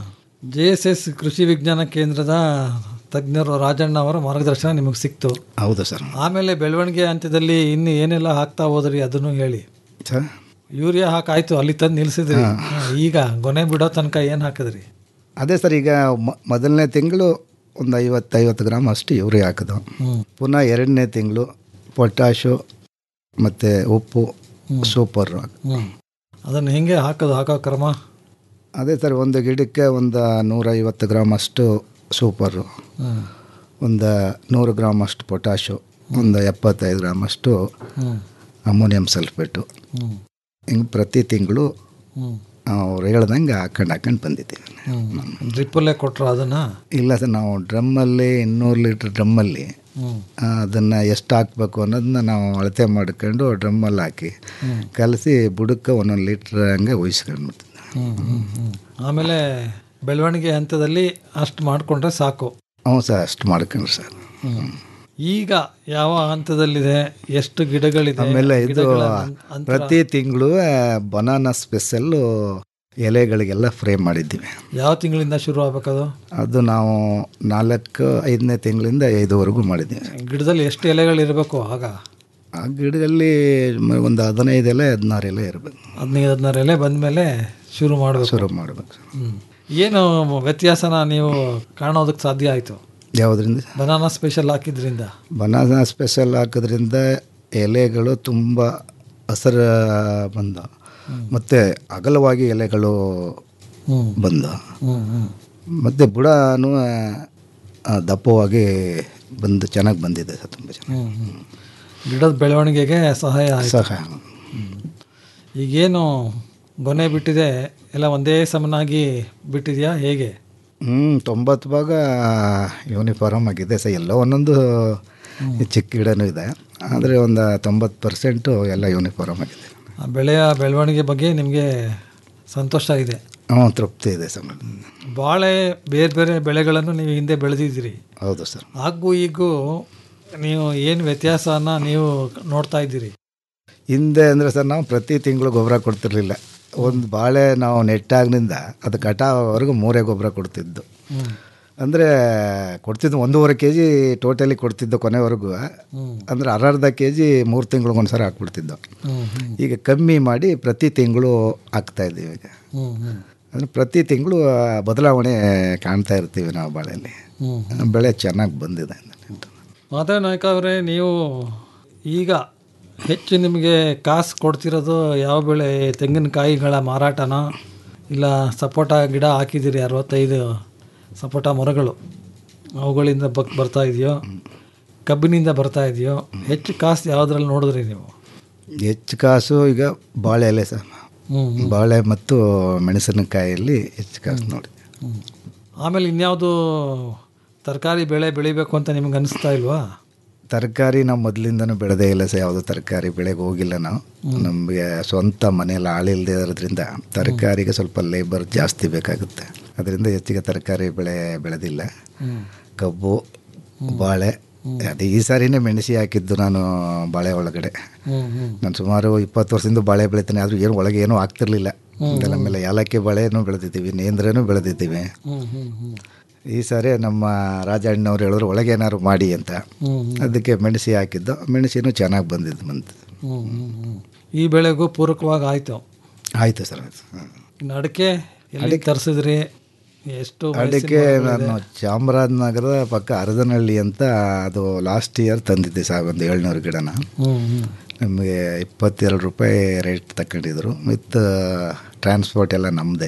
ಜೆ ಎಸ್ ಎಸ್ ಕೃಷಿ ವಿಜ್ಞಾನ ಕೇಂದ್ರದ ತಜ್ಞರು ರಾಜಣ್ಣ ಅವರ ಮಾರ್ಗದರ್ಶನ ನಿಮಗೆ ಸಿಕ್ತು ಹೌದು ಸರ್ ಆಮೇಲೆ ಬೆಳವಣಿಗೆ ಹಂತದಲ್ಲಿ ಇನ್ನು ಏನೆಲ್ಲ ಹಾಕ್ತಾ ಹೋದ್ರಿ ಅದನ್ನು ಹೇಳಿ ಸರ್ ಯೂರಿಯಾ ಹಾಕಾಯ್ತು ಅಲ್ಲಿ ತಂದು ನಿಲ್ಸಿದ್ರಿ ಹಾ, ಈಗ ಗೊನೆ ಬಿಡೋ ತನಕ ಏನು ಹಾಕಿದ್ರಿ ಅದೇ ಸರ್ ಈಗ ಮ- ಮೊದಲನೇ ತಿಂಗಳು ಒಂದು ಐವತ್ತೈವತ್ತು ಗ್ರಾಮ್ ಅಷ್ಟು ಯೂರಿಯಾ ಹಾಕಿದ್ದು ಪುನಃ ಎರಡನೇ ತಿಂಗಳು ಪೊಟ್ಯಾಶು ಮತ್ತು ಉಪ್ಪು ಸೂಪರು ಹ್ಞೂ ಅದನ್ನು ಹೆಂಗೆ ಹಾಕೋದು ಹಾಕೋ ಕ್ರಮ ಅದೇ ಸರ್ ಒಂದು ಗಿಡಕ್ಕೆ ಒಂದು ನೂರೈವತ್ತು ಗ್ರಾಮ್ ಅಷ್ಟು ಸೂಪರು ಹ್ಮ್. ಒಂದು ನೂರು ಗ್ರಾಮ್ ಅಷ್ಟು ಪೊಟ್ಯಾಶು ಒಂದು ಎಪ್ಪತ್ತೈದು ಗ್ರಾಮ್ ಅಷ್ಟು ಹ್ಮ್. ಅಮೋನಿಯಂ ಸಲ್ಫೇಟು ಹ್ಮ್. ಹಿಂಗೆ ಪ್ರತಿ ತಿಂಗಳು ಹ್ಮ್. ಅವ್ರು ಹೇಳ್ದಂಗೆ ಹಾಕೊಂಡು ಹಾಕೊಂಡು ಬಂದಿದ್ದೀವಿ ಹ್ಮ್. ಡ್ರಿಪ್ಪಲ್ಲೇ ಕೊಟ್ರು ಅದನ್ನು ಇಲ್ಲ ಸರ್ ನಾವು ಡ್ರಮ್ಮಲ್ಲಿ ಇನ್ನೂರು ಲೀಟ್ರ್ ಡ್ರಮ್ಮಲ್ಲಿ ಹ್ಮ್. ಅದನ್ನು ಎಷ್ಟು ಹಾಕ್ಬೇಕು ಅನ್ನೋದನ್ನ ನಾವು ಅಳತೆ ಮಾಡ್ಕೊಂಡು ಡ್ರಮ್ಮಲ್ಲಿ ಹಾಕಿ ಹ್ಮ್. ಕಲಸಿ ಬುಡಕ್ಕೆ ಒಂದೊಂದು ಲೀಟ್ರ್ ಹಂಗೆ ಉಯಿಸ್ಕೊಂಡು ಹ್ಮ್, ಹ್ಮ್, ಹ್ಮ್. ಆಮೇಲೆ ಬೆಳವಣಿಗೆ ಹಂತದಲ್ಲಿ ಅಷ್ಟು ಮಾಡಿಕೊಂಡ್ರೆ ಸಾಕು ಹ್ಞೂ ಸರ್ ಅಷ್ಟು ಮಾಡ್ಕೊಂಡ್ರಿ ಸರ್ ಹ್ಮ್. ಈಗ ಯಾವ ಹಂತದಲ್ಲಿದೆ ಎಷ್ಟು ಗಿಡಗಳಿದೆ ಆಮೇಲೆ ಇದು ಗಿಡಗಳ ಅಂ- ಅಂತರ- ಪ್ರತಿ ತಿಂಗಳು ಬನಾನಾ ಸ್ಪೆಷಲ್ಲು ಎಲೆಗಳಿಗೆಲ್ಲ ಫ್ರೈ ಮಾಡಿದ್ದೀವಿ ಯಾವ ತಿಂಗಳಿಂದ ಶುರು ಆಗ್ಬೇಕದು ಅದು ನಾವು ನಾಲ್ಕು ಐದನೇ ತಿಂಗಳಿಂದ ಐದುವರೆಗೂ ಮಾಡಿದ್ದೀವಿ ಗಿಡದಲ್ಲಿ ಎಷ್ಟು ಎಲೆಗಳಿರಬೇಕು ಆಗ ಆ ಗಿಡದಲ್ಲಿ ಮ- ಒಂದು ಹದಿನೈದು ಎಲೆ ಹದಿನಾರು ಎಲೆ ಇರಬೇಕು ಹದಿನೈದು ಹದಿನಾರು ಎಲೆ ಬಂದಮೇಲೆ ಶುರು ಮಾಡಬೇಕು ಶುರು ಮಾಡಬೇಕು ಹ್ಮ್. ಏನು ವ್ಯತ್ಯಾಸನ ನೀವು ಕಾಣೋದಕ್ಕೆ ಸಾಧ್ಯ ಆಯಿತು ಯಾವುದರಿಂದ ಬನಾನಾ ಸ್ಪೆಷಲ್ ಹಾಕಿದ್ರಿಂದ ಬನಾನಾ ಸ್ಪೆಷಲ್ ಹಾಕೋದ್ರಿಂದ ಎಲೆಗಳು ತುಂಬ ಹಸಿರು ಬಂದ ಮತ್ತು ಅಗಲವಾಗಿ ಎಲೆಗಳು ಹ್ಮ್. ಬಂದ ಹ್ಮ್, ಹ್ಮ್. ಮತ್ತು ಬುಡನೂ ಆ, ದಪ್ಪವಾಗಿ ಬಂದು ಚೆನ್ನಾಗಿ ಬಂದಿದೆ ಸರ್ ತುಂಬ ಚೆನ್ನಾಗಿ ಹ್ಮ್, ಹ್ಮ್. ಗಿಡದ ಬೆಳವಣಿಗೆಗೆ ಸಹಾಯ ಆಯಿತು ಸಹಾಯ ಈಗೇನು ಗೊನೆ ಬಿಟ್ಟಿದೆ ಎಲ್ಲ ಒಂದೇ ಸಮನಾಗಿ ಬಿಟ್ಟಿದೆಯಾ ಹೇಗೆ ಹ್ಞೂ ತೊಂಬತ್ತು ಭಾಗ ಯೂನಿಫಾರ್ಮ್ ಆಗಿದೆ ಸರ್ ಎಲ್ಲ ಒಂದೊಂದು ಚಿಕ್ಕ ಗಿಡನೂ ಇದೆ ಆದರೆ ಒಂದು ತೊಂಬತ್ತು ಪರ್ಸೆಂಟು ಎಲ್ಲ ಯೂನಿಫಾರ್ಮ್ ಆಗಿದೆ ಆ ಬೆಳೆಯ ಬೆಳವಣಿಗೆ ಬಗ್ಗೆ ನಿಮಗೆ ಸಂತೋಷ ಇದೆ ಹ್ಞೂ ತೃಪ್ತಿ ಇದೆ ಸರ್ ಬಾಳೆ ಬೇರೆ ಬೇರೆ ಬೆಳೆಗಳನ್ನು ನೀವು ಹಿಂದೆ ಬೆಳೆದಿದ್ದೀರಿ ಹೌದು ಸರ್ ಹಾಗೂ ಈಗೂ ನೀವು ಏನು ವ್ಯತ್ಯಾಸನ ನೀವು ನೋಡ್ತಾ ಇದ್ದೀರಿ ಹಿಂದೆ ಅಂದರೆ ಸರ್ ನಾವು ಪ್ರತಿ ತಿಂಗಳು ಗೊಬ್ಬರ ಕೊಡ್ತಿರ್ಲಿಲ್ಲ ಒಂದು ಬಾಳೆ ನಾವು ನೆಟ್ಟಾಗಿನಿಂದ ಅದು ಕಟಾವವರೆಗೂ ಮೂರೇ ಗೊಬ್ಬರ ಕೊಡ್ತಿದ್ದು ಹ್ಮ್. ಅಂದರೆ ಕೊಡ್ತಿದ್ದು ಒಂದೂವರೆ ಕೆ ಜಿ ಟೋಟಲಿ ಕೊಡ್ತಿದ್ದು ಕೊನೆವರೆಗೂ ಹ್ಮ್. ಅಂದರೆ ಅರ್ಧ ಕೆ ಜಿ ಮೂರು ತಿಂಗಳಿಗೊಂದ್ಸರಿ ಹಾಕ್ಬಿಡ್ತಿದ್ದು ಹ್ಮ್, ಹ್ಮ್. ಈಗ ಕಮ್ಮಿ ಮಾಡಿ ಪ್ರತಿ ತಿಂಗಳು ಹಾಕ್ತಾ ಇದ್ದೀವಿ ಈಗ ಹ್ಮ್, ಹ್ಮ್. ಅಂದರೆ ಪ್ರತಿ ತಿಂಗಳು ಬದಲಾವಣೆ ಕಾಣ್ತಾ ಇರ್ತೀವಿ ನಾವು ಬಾಳೆಯಲ್ಲಿ ಹ್ಮ್. ಬೆಳೆ ಚೆನ್ನಾಗಿ ಬಂದಿದೆ ಮಾಧವ ನಾಯ್ಕ ಅವರೇ ನೀವು ಈಗ ಹೆಚ್ಚು ನಿಮಗೆ ಕಾಸು ಕೊಡ್ತಿರೋದು ಯಾವ ಬೆಳೆ ತೆಂಗಿನಕಾಯಿಗಳ ಮಾರಾಟನ ಇಲ್ಲ ಸಪೋಟ ಗಿಡ ಹಾಕಿದ್ದೀರಿ ಅರವತ್ತೈದು ಸಪೋಟ ಮರಗಳು ಅವುಗಳಿಂದ ಬಕ್ ಬರ್ತಾ ಇದೆಯೋ ಕಬ್ಬಿನಿಂದ ಬರ್ತಾ ಇದೆಯೋ ಹೆಚ್ಚು ಕಾಸು ಯಾವುದ್ರಲ್ಲಿ ನೋಡಿದ್ರಿ ನೀವು ಹೆಚ್ಚು ಕಾಸು ಈಗ ಬಾಳೆ ಎಲೆ ಸರ್ ಹ್ಮ್, ಬಾಳೆ ಮತ್ತು ಮೆಣಸಿನಕಾಯಲ್ಲಿ ಹೆಚ್ಚು ಕಾಸು ನೋಡಿ ಆಮೇಲೆ ಇನ್ಯಾವುದು ತರಕಾರಿ ಬೆಳೆ ಬೆಳಿಬೇಕು ಅಂತ ನಿಮ್ಗೆ ಅನಿಸ್ತಾ ಇಲ್ವಾ ತರಕಾರಿ ನಾವು ಮೊದಲಿಂದನೂ ಬೆಳೆದೇ ಇಲ್ಲ ಸರ್ ಯಾವುದೋ ತರಕಾರಿ ಬೆಳೆಗೆ ಹೋಗಿಲ್ಲ ನಾವು ನಮಗೆ ಸ್ವಂತ ಮನೆಯಲ್ಲಿ ಆಳಿಲ್ಲದೆ ಇರೋದ್ರಿಂದ ತರಕಾರಿಗೆ ಸ್ವಲ್ಪ ಲೇಬರ್ ಜಾಸ್ತಿ ಬೇಕಾಗುತ್ತೆ ಅದರಿಂದ ಹೆಚ್ಚಿಗೆ ತರಕಾರಿ ಬೆಳೆ ಬೆಳೆದಿಲ್ಲ ಕಬ್ಬು ಬಾಳೆ ಅದೇ ಈ ಸಾರಿನೇ ಮೆಣಸಿ ಹಾಕಿದ್ದು ನಾನು ಬಾಳೆ ಒಳಗಡೆ ನಾನು ಸುಮಾರು ಇಪ್ಪತ್ತು ವರ್ಷದಿಂದ ಬಾಳೆ ಬೆಳಿತೇನೆ ಆದರೂ ಏನು ಒಳಗೆ ಏನೂ ಆಗ್ತಿರ್ಲಿಲ್ಲ ಅದೆಲ್ಲ ಆಮೇಲೆ ಏಲಕ್ಕಿ ಬಾಳೆನೂ ಬೆಳೆದಿದ್ದೀವಿ ನೇಂದ್ರನೂ ಬೆಳೆದಿದ್ದೀವಿ ಈ ಸಾರಿ ನಮ್ಮ ರಾಜಣ್ಣವ್ರು ಹೇಳಿದ್ರು ಒಳಗೆ ಏನಾದ್ರು ಮಾಡಿ ಅಂತ ಅದಕ್ಕೆ ಮೆಣಸಿ ಹಾಕಿದ್ದು ಮೆಣಸಿನೂ ಚೆನ್ನಾಗಿ ಬಂದಿದ್ದು ಬಂತು ಈ ಬೆಳೆಗೂ ಪೂರಕವಾಗಿ ಆಯಿತು ಆಯಿತು ಸರ್ ಇನ್ನು ಅಡಿಕೆ ಎಲ್ಲಿ ತರಿಸಿದ್ರಿ ಎಷ್ಟು ಅಡಿಕೆ ನಾನು ಚಾಮರಾಜನಗರದ ಪಕ್ಕ ಅರದನಹಳ್ಳಿ ಅಂತ ಅದು ಲಾಸ್ಟ್ ಇಯರ್ ತಂದಿದ್ದೆ ಸರ್ ಒಂದು ಏಳ್ನೂರು ಗಿಡನ ನಮಗೆ ಇಪ್ಪತ್ತೆರಡು ರೂಪಾಯಿ ರೇಟ್ ತಗೊಂಡಿದ್ರು ವಿತ್ ಟ್ರಾನ್ಸ್ಪೋರ್ಟ್ ಎಲ್ಲ ನಮ್ಮದೇ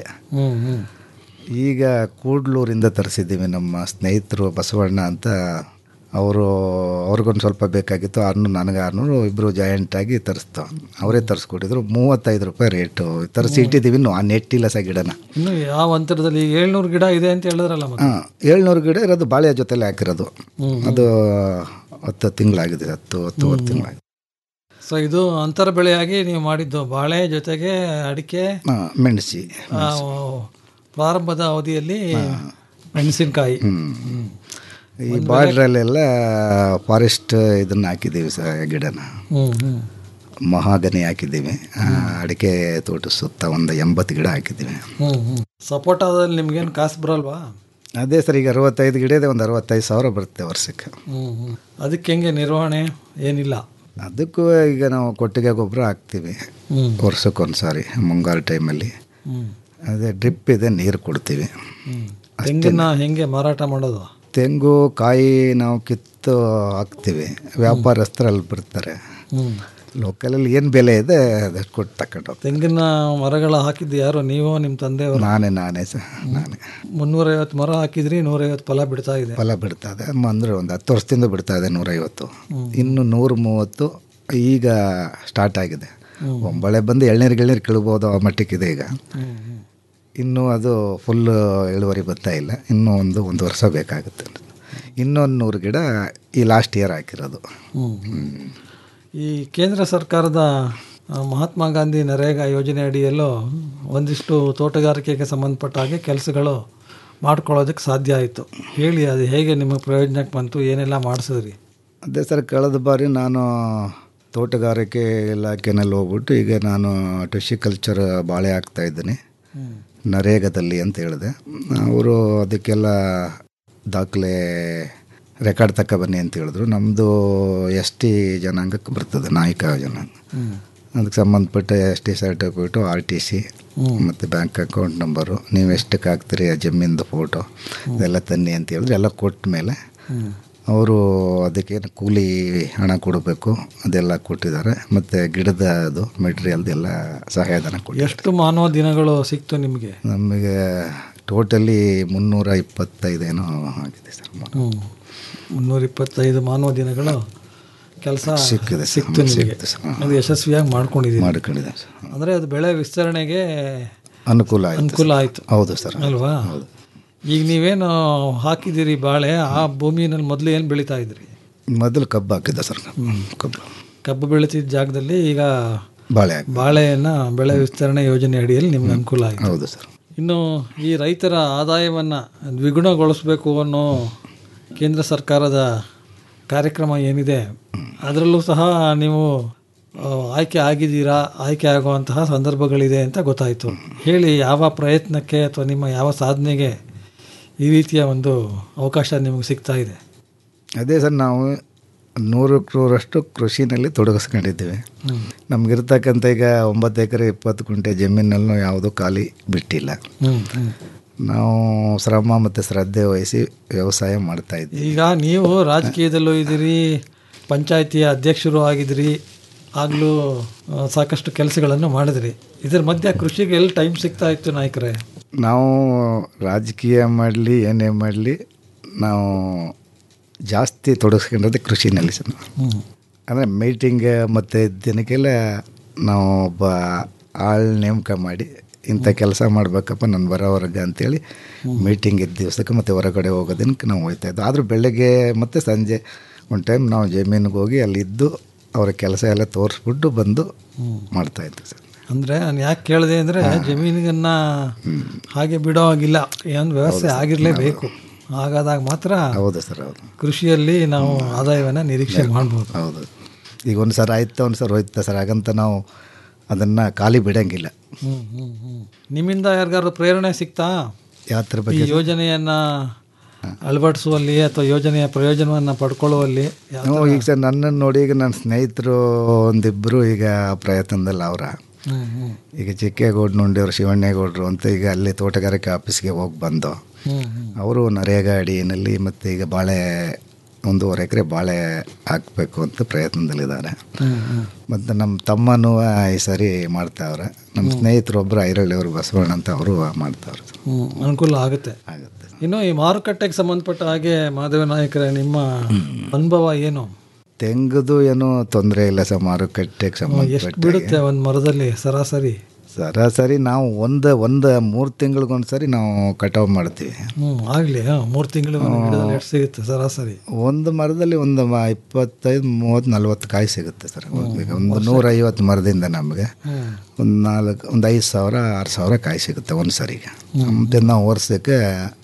ಈಗ ಕೂಡ್ಲೂರಿಂದ ತರಿಸಿದ್ದೀವಿ ನಮ್ಮ ಸ್ನೇಹಿತರು ಬಸವಣ್ಣ ಅಂತ ಅವರು ಅವ್ರಿಗೊಂದು ಸ್ವಲ್ಪ ಬೇಕಾಗಿತ್ತು ಆರ್ನೂರು ನನಗೆ ಆರ್ನೂರು ಇಬ್ಬರು ಜಾಯಿಂಟಾಗಿ ತರಿಸ್ತು ಅವರೇ ತರಿಸ್ಕೊಟ್ಟಿದ್ರು ಮೂವತ್ತೈದು ರೂಪಾಯಿ ರೇಟು ತರಿಸಿ ಇಟ್ಟಿದ್ದೀವಿ ಇನ್ನು ಆ ನೆಟ್ಟಿಲ್ಲ ಸಹ ಗಿಡನ ಇನ್ನು ಯಾವ ಅಂತರದಲ್ಲಿ ಈಗ ಏಳ್ನೂರು ಗಿಡ ಇದೆ ಅಂತ ಹೇಳಿದ್ರಲ್ಲ ಮತ್ತೆ ಹಾಂ ಏಳ್ನೂರು ಗಿಡ ಇರೋದು ಬಾಳೆಯ ಜೊತೆಲೆ ಹಾಕಿರೋದು ಅದು ಹತ್ತು ತಿಂಗಳಾಗಿದೆ ಹತ್ತು ಹತ್ತುವರೆ ತಿಂಗಳಾಗಿದೆ ಸೊ ಇದು ಅಂತರ ಬೆಳೆಯಾಗಿ ನೀವು ಮಾಡಿದ್ದು ಬಾಳೆ ಜೊತೆಗೆ ಅಡಿಕೆ ಹಾಂ ಮೆಣಸಿ ಆ, ಪ್ರಾರಂಭದ ಅವಧಿಯಲ್ಲಿ ಮೆಣಸಿನಕಾಯಿ ಈ ಬಾರ್ಡ್ರಲ್ಲೆಲ್ಲ ಫಾರೆಸ್ಟ್ ಇದನ್ನು ಹಾಕಿದ್ದೀವಿ ಸರ್ ಗಿಡನ ಹ್ಮ್ ಹ್ಮ್ ಮಹಾಗನಿ ಹಾಕಿದ್ದೀವಿ ಆ, ಅಡಿಕೆ ತೋಟ ಸುತ್ತ ಒಂದು ಎಂಬತ್ತು ಗಿಡ ಹಾಕಿದ್ದೀವಿ ಹ್ಮ್ ಹ್ಮ್ ಸಪೋಟಾದಲ್ಲಿ ನಿಮ್ಗೇನು ಕಾಸು ಬರಲ್ವಾ ಅದೇ ಸರ್ ಈಗ ಅರವತ್ತೈದು ಗಿಡ ಇದೆ ಒಂದು ಅರವತ್ತೈದು ಸಾವಿರ ಬರುತ್ತೆ ವರ್ಷಕ್ಕೆ ಹ್ಮ್ ಹ್ಮ್ ಅದಕ್ಕೆ ಹೆಂಗೆ ನಿರ್ವಹಣೆ ಏನಿಲ್ಲ ಅದಕ್ಕೂ ಈಗ ನಾವು ಕೊಟ್ಟಿಗೆ ಗೊಬ್ಬರ ಹಾಕ್ತೀವಿ ಹ್ಮ್. ವರ್ಷಕ್ಕೊಂದು ಸಾರಿ ಮುಂಗಾರು ಟೈಮಲ್ಲಿ ಹ್ಮ್ ಅದೇ ಡ್ರಿಪ್ ಇದೆ ನೀರು ಕೊಡ್ತೀವಿ ಹ್ಮ್ ತೆಂಗಿನ ಹೆಂಗೆ ಮಾರಾಟ ಮಾಡೋದು ತೆಂಗು ಕಾಯಿ ನಾವು ಕಿತ್ತು ಹಾಕ್ತೀವಿ ವ್ಯಾಪಾರಸ್ಥರು ಅಲ್ಲಿ ಬರ್ತಾರೆ ಹ್ಮ್ ಲೋಕಲಲ್ಲಿ ಏನು ಬೆಲೆ ಇದೆ ಅದಕ್ಕೆ ಕೊಟ್ಟು ತಗೊಂಡು ಹೋಗ್ತೀವಿ. ತೆಂಗಿನ ಮರಗಳ ಹಾಕಿದ್ದು ಯಾರು ನೀವು ನಿಮ್ಮ ತಂದೆಯವರು ನಾನೇ ನಾನೇ ಸರ್ ನಾನೇ ಮುನ್ನೂರೈವತ್ತು ಮರ ಹಾಕಿದ್ರಿ ನೂರೈವತ್ತು ಫಲ ಬಿಡ್ತಾ ಇದೆ ಫಲ ಬಿಡ್ತಾ ಇದೆ ಅಂದರೆ ಒಂದು ಹತ್ತು ವರ್ಷದಿಂದ ಬಿಡ್ತಾ ಇದೆ ನೂರೈವತ್ತು ಇನ್ನು ನೂರು ಮೂವತ್ತು ಈಗ ಸ್ಟಾರ್ಟ್ ಆಗಿದೆ ಒಂಬಳೆ ಬಂದು ಎಳ್ನೀರು ಗಿಳ್ನೀರು ಕೀಳ್ಬೋದು ಆ ಮಟ್ಟಕ್ಕಿದೆ ಈಗ ಇನ್ನೂ ಅದು ಫುಲ್ ಇಳುವರಿ ಬರ್ತಾ ಇಲ್ಲ ಇನ್ನೂ ಒಂದು ಒಂದು ವರ್ಷ ಬೇಕಾಗುತ್ತೆ ಇನ್ನೊಂದು ನೂರು ಗಿಡ ಈ ಲಾಸ್ಟ್ ಇಯರ್ ಹಾಕಿರೋದು ಹ್ಮ್. ಈ ಕೇಂದ್ರ ಸರ್ಕಾರದ ಆ, ಮಹಾತ್ಮ ಗಾಂಧಿ ನರೇಗಾ ಯೋಜನೆ ಅಡಿಯಲ್ಲೂ ಒಂದಿಷ್ಟು ತೋಟಗಾರಿಕೆಗೆ ಸಂಬಂಧಪಟ್ಟ ಹಾಗೆ ಕೆಲಸಗಳು ಮಾಡ್ಕೊಳ್ಳೋದಕ್ಕೆ ಸಾಧ್ಯ ಆಯಿತು ಹೇಳಿ ಅದು ಹೇಗೆ ನಿಮಗೆ ಪ್ರಯೋಜನಕ್ಕೆ ಬಂತು ಏನೆಲ್ಲ ಮಾಡಿಸಿದ್ರಿ ಅದೇ ಸರ್ ಕಳೆದ ಬಾರಿ ನಾನು ತೋಟಗಾರಿಕೆ ಇಲಾಖೆನಲ್ಲಿ ಹೋಗ್ಬಿಟ್ಟು ಈಗ ನಾನು ಕಲ್ಚರ್ ಬಾಳೆ ಹಾಕ್ತಾ ಇದ್ದೀನಿ ನರೇಗಾದಲ್ಲಿ ಅಂತ ಹೇಳಿದೆ ಅವರು ಅದಕ್ಕೆಲ್ಲ ದಾಖಲೆ ರೆಕಾರ್ಡ್ ತಕ್ಕ ಬನ್ನಿ ಅಂತ ಹೇಳಿದ್ರು ನಮ್ಮದು ಎಸ್ ಟಿ ಜನಾಂಗಕ್ಕೆ ಬರ್ತದೆ ನಾಯಕ ಜನಾಂಗ ಅದಕ್ಕೆ ಸಂಬಂಧಪಟ್ಟ S T certificate R T C ಮತ್ತು ಬ್ಯಾಂಕ್ ಅಕೌಂಟ್ ನಂಬರು ನೀವು ಎಷ್ಟಕ್ಕೆ ಹಾಕ್ತೀರಿ ಆ ಜಮೀನ್ದು ಫೋಟೋ ಇದೆಲ್ಲ ತನ್ನಿ ಅಂತ ಹೇಳಿದ್ರೆ ಎಲ್ಲ ಕೊಟ್ಟ ಮೇಲೆ ಅವರು ಅದಕ್ಕೇನು ಕೂಲಿ ಹಣ ಕೊಡಬೇಕು ಅದೆಲ್ಲ ಕೊಟ್ಟಿದ್ದಾರೆ ಮತ್ತು ಗಿಡದ ಅದು ಮೆಟೀರಿಯಲ್ದೆಲ್ಲ ಸಹಾಯಧನ ಕೊಟ್ಟು ಎಷ್ಟು ಮಾನವ ದಿನಗಳು ಸಿಕ್ತು ನಿಮಗೆ ನಮಗೆ ಟೋಟಲಿ ಮುನ್ನೂರ ಇಪ್ಪತ್ತೈದೇನೋ ಆಗಿದೆ ಸರ್ ಮುನ್ನೂರ ಇಪ್ಪತ್ತೈದು ಮಾನವ ದಿನಗಳು ಕೆಲಸ ಸಿಕ್ಕಿದೆ ಸರ್, ಸಿಕ್ತು ನಿಮಗೆ ಸಿಕ್ಕಿದೆ ಸರ್. ಅದು ಯಶಸ್ವಿಯಾಗಿ ಮಾಡ್ಕೊಂಡಿದ್ದೀರಿ ಮಾಡ್ಕೊಂಡಿದೆ ಸರ್ ಅಂದರೆ ಅದು ಬೆಳೆ ವಿಸ್ತರಣೆಗೆ ಅನುಕೂಲ ಆಯಿತು ಅನುಕೂಲ ಆಯಿತು ಹೌದು ಸರ್ ಅಲ್ವಾ ಈಗ ನೀವೇನು ಹಾಕಿದ್ದೀರಿ ಬಾಳೆ ಆ ಭೂಮಿನಲ್ಲಿ ಮೊದಲು ಏನು ಬೆಳೀತಾ ಇದ್ರಿ ಮೊದಲು ಕಬ್ಬು ಹಾಕಿದ್ದೆ ಸರ್ ಕಬ್ಬು ಕಬ್ಬು ಬೆಳೀತಿದ್ದ ಜಾಗದಲ್ಲಿ ಈಗ ಬಾಳೆ ಹಾಕಿ ಬಾಳೆಯನ್ನು ಬೆಳೆ ವಿಸ್ತರಣೆ ಯೋಜನೆ ಅಡಿಯಲ್ಲಿ ನಿಮ್ಗೆ ಅನುಕೂಲ ಆಯಿತು ಹೌದು ಸರ್ ಇನ್ನು ಈ ರೈತರ ಆದಾಯವನ್ನು ದ್ವಿಗುಣಗೊಳಿಸಬೇಕು ಅನ್ನೋ ಕೇಂದ್ರ ಸರ್ಕಾರದ ಕಾರ್ಯಕ್ರಮ ಏನಿದೆ ಅದರಲ್ಲೂ ಸಹ ನೀವು ಆ, ಆಯ್ಕೆ ಆಗಿದ್ದೀರಾ ಆಯ್ಕೆ ಆಗುವಂತಹ ಸಂದರ್ಭಗಳಿದೆ ಅಂತ ಗೊತ್ತಾಯಿತು ಹೇಳಿ ಯಾವ ಪ್ರಯತ್ನಕ್ಕೆ ಅಥವಾ ನಿಮ್ಮ ಯಾವ ಸಾಧನೆಗೆ ಈ ರೀತಿಯ ಒಂದು ಅವಕಾಶ ನಿಮಗೆ ಸಿಗ್ತಾ ಇದೆ ಅದೇ ಸರ್ ನಾವು ನೂರು ನೂರಷ್ಟು ಕೃಷಿನಲ್ಲಿ ತೊಡಗಿಸ್ಕೊಂಡಿದ್ದೀವಿ ನಮಗಿರ್ತಕ್ಕಂಥ ಈಗ ಒಂಬತ್ತು ಎಕರೆ ಇಪ್ಪತ್ತು ಕುಂಟೆ ಜಮೀನಲ್ಲೂ ಯಾವುದೂ ಖಾಲಿ ಬಿಟ್ಟಿಲ್ಲ ನಾವು ಶ್ರಮ ಮತ್ತು ಶ್ರದ್ಧೆ ವಹಿಸಿ ವ್ಯವಸಾಯ ಮಾಡ್ತಾ ಇದ್ದೀವಿ ಈಗ ನೀವು ರಾಜಕೀಯದಲ್ಲೂ ಇದ್ದೀರಿ ಪಂಚಾಯತಿಯ ಅಧ್ಯಕ್ಷರು ಆಗಿದ್ರಿ ಆಗಲೂ ಆ, ಸಾಕಷ್ಟು ಕೆಲಸಗಳನ್ನು ಮಾಡಿದ್ರಿ ಇದ್ರ ಮಧ್ಯೆ ಕೃಷಿಗೆ ಎಲ್ಲಿ ಟೈಮ್ ಸಿಗ್ತಾ ಇತ್ತು ನಾಯಕರೇ ನಾವು ರಾಜಕೀಯ ಮಾಡಲಿ ಏನೇ ಮಾಡಲಿ ನಾವು ಜಾಸ್ತಿ ತೊಡಗಿಸ್ಕೊಂಡಿರೋದು ಕೃಷಿನಲ್ಲಿ ಸರ್ ನಾವು ಅಂದರೆ ಮೀಟಿಂಗ್ ಮತ್ತು ದಿನಕ್ಕೆಲ್ಲ ನಾವು ಒಬ್ಬ ಆಳು ನೇಮಕ ಮಾಡಿ ಇಂಥ ಕೆಲಸ ಮಾಡಬೇಕಪ್ಪ ನಾನು ಬರೋವರೆಗೆ ಅಂತೇಳಿ ಮೀಟಿಂಗ್ ಇದ್ದ ದಿವಸಕ್ಕೆ ಮತ್ತು ಹೊರಗಡೆ ಹೋಗೋದಕ್ಕೆ ನಾವು ಹೋಗ್ತಾ ಇದ್ವು ಆದರೂ ಬೆಳಗ್ಗೆ ಮತ್ತು ಸಂಜೆ ಒಂದು ಟೈಮ್ ನಾವು ಜಮೀನಿಗೆ ಹೋಗಿ ಅಲ್ಲಿದ್ದು ಅವರ ಕೆಲಸ ಎಲ್ಲ ತೋರಿಸ್ಬಿಟ್ಟು ಬಂದು ಮಾಡ್ತಾಯಿದ್ವಿ ಸರ್ ಅಂದರೆ ನಾನು ಯಾಕೆ ಕೇಳಿದೆ ಅಂದರೆ ಜಮೀನಿಗನ್ನ ಹಾಗೆ ಬಿಡೋ ಹಾಗಿಲ್ಲ ಏನು ವ್ಯವಸ್ಥೆ ಆಗಿರಲೇಬೇಕು ಹಾಗಾದಾಗ ಮಾತ್ರ ಹೌದು ಸರ್ ಹೌದು ಕೃಷಿಯಲ್ಲಿ ನಾವು ಆದಾಯವನ್ನು ನಿರೀಕ್ಷೆ ಮಾಡ್ಬೋದು ಹೌದು ಈಗ ಒಂದು ಸಲ ಆಯ್ತಾ ಒಂದು ಸಲ ಹೋಯ್ತಾ ಸರ್ ಹಾಗಂತ ನಾವು ಅದನ್ನು ಖಾಲಿ ಬಿಡೋಂಗಿಲ್ಲ ಹ್ಞೂ ಹ್ಞೂ ಹ್ಞೂ ನಿಮ್ಮಿಂದ ಯಾರಿಗಾದ್ರು ಪ್ರೇರಣೆ ಸಿಗ್ತಾ ಯಾತ್ರ ಈ ಬಗ್ಗೆ ಯೋಜನೆಯನ್ನ ಅಳವಡಿಸುವಲ್ಲಿ ಅಥವಾ ಯೋಜನೆಯ ಪ್ರಯೋಜನವನ್ನು ಪಡ್ಕೊಳ್ಳುವಲ್ಲಿ ಯಾವ ಹ್ಞೂ, ಈಗ ಸರ್ ನನ್ನನ್ನು ನೋಡಿ ಈಗ ನನ್ನ ಸ್ನೇಹಿತರು ಒಂದಿಬ್ಬರು ಈಗ ಪ್ರಯತ್ನದಲ್ಲಿ ಅವರ ಹ್ಮ್, ಹ್ಮ್. ಈಗ ಚಿಕ್ಕೇಗೌಡನುಂಡಿಯವರು ಶಿವಣ್ಣೇಗೌಡರು ಅಂತ ಈಗ ಅಲ್ಲಿ ತೋಟಗಾರಿಕೆ ಆಫೀಸ್ಗೆ ಹೋಗಿ ಬಂದು ಹ್ಮ್, ಹ್ಮ್. ಅವರು ನರೇಗಾ ಅಡಿಯಲ್ಲಿ ಮತ್ತು ಈಗ ಬಾಳೆ ಒಂದೂವರೆ ಎಕರೆ ಬಾಳೆ ಹಾಕಬೇಕು ಅಂತ ಪ್ರಯತ್ನದಲ್ಲಿದ್ದಾರೆ ಹ್ಮ್, ಹ್ಮ್. ಮತ್ತು ನಮ್ಮ ತಮ್ಮನೂ ಈ ಸರಿ ಮಾಡ್ತಾವ್ರೆ ನಮ್ಮ ಸ್ನೇಹಿತರು ಒಬ್ಬರು ಐರಳ್ಳಿಯವರು ಬಸವಣ್ಣ ಅಂತ ಅವರು ಮಾಡ್ತಾವ್ರೆ ಹ್ಮ್, ಅನುಕೂಲ ಆಗುತ್ತೆ ಆಗುತ್ತೆ ಇನ್ನು ಈ ಮಾರುಕಟ್ಟೆಗೆ ಸಂಬಂಧಪಟ್ಟ ಹಾಗೆ ಮಾಧವ ನಾಯಕರೇ ನಿಮ್ಮ ಅನುಭವ ಏನು ತೆಂಗುದು ಏನೂ ತೊಂದರೆ ಇಲ್ಲ ಸರ್ ಮಾರುಕಟ್ಟೆಗೆ ಎಷ್ಟು ಸಂಬಂಧಪಟ್ಟ ಬಿಡುತ್ತೆ ಒಂದು ಮರದಲ್ಲಿ ಸರಾಸರಿ ಸರಾಸರಿ ನಾವು ಒಂದು ಒಂದು ಮೂರು ತಿಂಗಳಿಗೊಂದು ಸರಿ ನಾವು ಕಟಾವು ಮಾಡ್ತೀವಿ ಹ್ಞೂ ಆಗಲಿ ಹಾಂ ಮೂರು ತಿಂಗಳು ಗಿಡದಲ್ಲಿ ಎಷ್ಟು ಸಿಗುತ್ತೆ ಸರಾಸರಿ ಒಂದು ಮರದಲ್ಲಿ ಒಂದು ಮ ಇಪ್ಪತ್ತೈದು ಮೂವತ್ತು ನಲ್ವತ್ತು ಕಾಯಿ ಸಿಗುತ್ತೆ ಸರ್ ಒಂದು ಒಂದು ನೂರೈವತ್ತು ಮರದಿಂದ ನಮಗೆ ಹ್ಮ್. ಒಂದು ನಾಲ್ಕು ಒಂದು ಐದು ಸಾವಿರ ಆರು ಸಾವಿರ ಕಾಯಿ ಸಿಗುತ್ತೆ ಒಂದು ಸರಿಗೆ ಮತ್ತು ನಾವು ವರ್ಷಕ್ಕೆ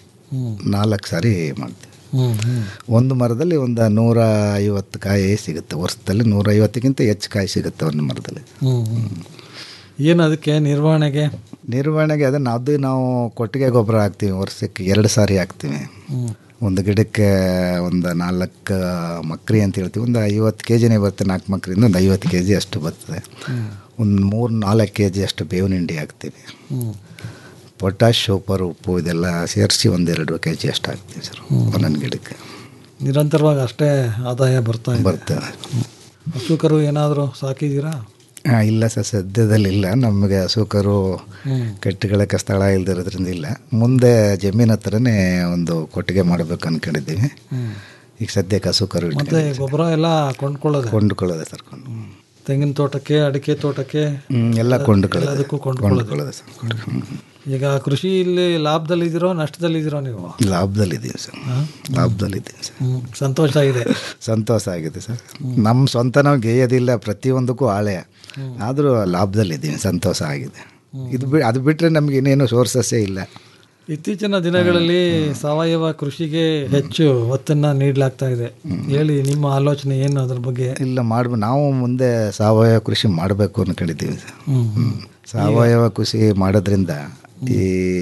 ನಾಲ್ಕು ಸಾರಿ ಮಾಡ್ತೀವಿ ಹ್ಞೂ ಹ್ಞೂ ಒಂದು ಮರದಲ್ಲಿ ಒಂದು ನೂರ ಐವತ್ತು ಕಾಯಿ ಸಿಗುತ್ತೆ ವರ್ಷದಲ್ಲಿ ನೂರೈವತ್ತಕ್ಕಿಂತ ಹೆಚ್ಚು ಕಾಯಿ ಸಿಗುತ್ತೆ ಒಂದು ಮರದಲ್ಲಿ ಹ್ಞೂ ಹ್ಞೂ ಏನು ಅದಕ್ಕೆ ನಿರ್ವಹಣೆಗೆ ನಿರ್ವಹಣೆಗೆ ಅದನ್ನು ಅದು ನಾವು ಕೊಟ್ಟಿಗೆ ಗೊಬ್ಬರ ಹಾಕ್ತೀವಿ ವರ್ಷಕ್ಕೆ ಎರಡು ಸಾರಿ ಹಾಕ್ತೀವಿ ಹ್ಞೂ ಒಂದು ಗಿಡಕ್ಕೆ ಒಂದು ನಾಲ್ಕು ಮಕ್ರಿ ಅಂತ ಹೇಳ್ತೀವಿ ಒಂದು ಐವತ್ತು ಕೆ ಜಿನೇ ಬರುತ್ತೆ ನಾಲ್ಕು ಮಕ್ರಿಂದ ಒಂದು ಐವತ್ತು ಕೆ ಜಿ ಅಷ್ಟು ಬರ್ತದೆ ಒಂದು ಮೂರು ನಾಲ್ಕು ಕೆ ಜಿ ಅಷ್ಟು ಬೇವಿನ ಹಿಂಡಿ ಹಾಕ್ತೀವಿ ಹ್ಞೂ ಪೊಟ್ಯಾಶ್ ಸೂಪರ್ ಉಪ್ಪು ಇದೆಲ್ಲ ಸೇರಿಸಿ ಒಂದೆರಡು ಕೆ ಜಿ ಅಷ್ಟು ಹಾಕ್ತೀವಿ ಸರ್ ಒಂದೊಂದು ಗಿಡಕ್ಕೆ ನಿರಂತರವಾಗಿ ಅಷ್ಟೇ ಆದಾಯ ಬರ್ತಾ ಇದೆ ಬರ್ತದೆ ಹಸು ಕರು ಏನಾದರೂ ಸಾಕಿದ್ದೀರಾ ಹಾಂ ಇಲ್ಲ ಸರ್ ಸದ್ಯದಲ್ಲಿ ಇಲ್ಲ ನಮಗೆ ಹಸುಕರು ಹ್ಞೂ ಕಟ್ಟಿಗಳಕ್ಕೆ ಸ್ಥಳ ಇಲ್ದಿರೋದ್ರಿಂದ ಇಲ್ಲ ಮುಂದೆ ಜಮೀನು ಹತ್ರನೇ ಒಂದು ಕೊಟ್ಟಿಗೆ ಮಾಡಬೇಕು ಅಂದ್ಕೊಂಡಿದ್ದೀವಿ ಹ್ಞೂ ಈಗ ಸದ್ಯಕ್ಕೆ ಹಸುಕರು ಮತ್ತೆ ಗೊಬ್ಬರ ಎಲ್ಲ ಕೊಂಡ್ಕೊಳ್ಳೋದು ಕೊಂಡುಕೊಳ್ಳೋದೆ ಸರ್ ಕೊಂಡು ತೆಂಗಿನ ತೋಟಕ್ಕೆ ಅಡಿಕೆ ತೋಟಕ್ಕೆ ಹ್ಮ್, ಎಲ್ಲ ಕೊಂಡುಕೊಳ್ಳೋದೆ ಎಲ್ಲದಕ್ಕೂ ಕೊಂಡ್ಕೊಳ್ಳೋದು ಕೊಂಡುಕೊಳ್ಳೋದೆ ಸರ್ ಹ್ಮ್. ಈಗ ಕೃಷಿಯಲ್ಲಿ ಲಾಭದಲ್ಲಿದ್ದೀರೋ ನಷ್ಟದಲ್ಲಿದ್ದೀರೋ ನೀವು ಲಾಭದಲ್ಲಿದ್ದೀವಿ ಸರ್ ಲಾಭದಲ್ಲಿದ್ದೀವಿ ಸರ್ ಹ್ಞೂ ಸಂತೋಷ ಇದೆ ಸಂತೋಷ ಆಗಿದೆ ಸರ್ ನಮ್ಮ ಸ್ವಂತ ನಾವು ಗೇಯೋದಿಲ್ಲ ಪ್ರತಿಯೊಂದಕ್ಕೂ ಆಳೆ ಆದರೂ ಲಾಭದಲ್ಲಿದ್ದೀವಿ ಸಂತೋಷ ಆಗಿದೆ ಇದು ಬಿ ಅದು ಬಿಟ್ಟರೆ ನಮ್ಗೆ ಇನ್ನೇನು ಸೋರ್ಸಸ್ಸೇ ಇಲ್ಲ ಇತ್ತೀಚಿನ ದಿನಗಳಲ್ಲಿ ಸಾವಯವ ಕೃಷಿಗೆ ಹೆಚ್ಚು ಒತ್ತನ್ನು ನೀಡಲಾಗ್ತಾ ಇದೆ ಹೇಳಿ ನಿಮ್ಮ ಆಲೋಚನೆ ಏನು ಅದ್ರ ಬಗ್ಗೆ ಇಲ್ಲ ಮಾಡ್ಬ ನಾವು ಮುಂದೆ ಸಾವಯವ ಕೃಷಿ ಮಾಡಬೇಕು ಅಂದ್ಕೊಂಡಿದ್ದೀವಿ ಸರ್ ಹ್ಮ್, ಹ್ಮ್. ಸಾವಯವ ಕೃಷಿ ಮಾಡೋದ್ರಿಂದ ಈ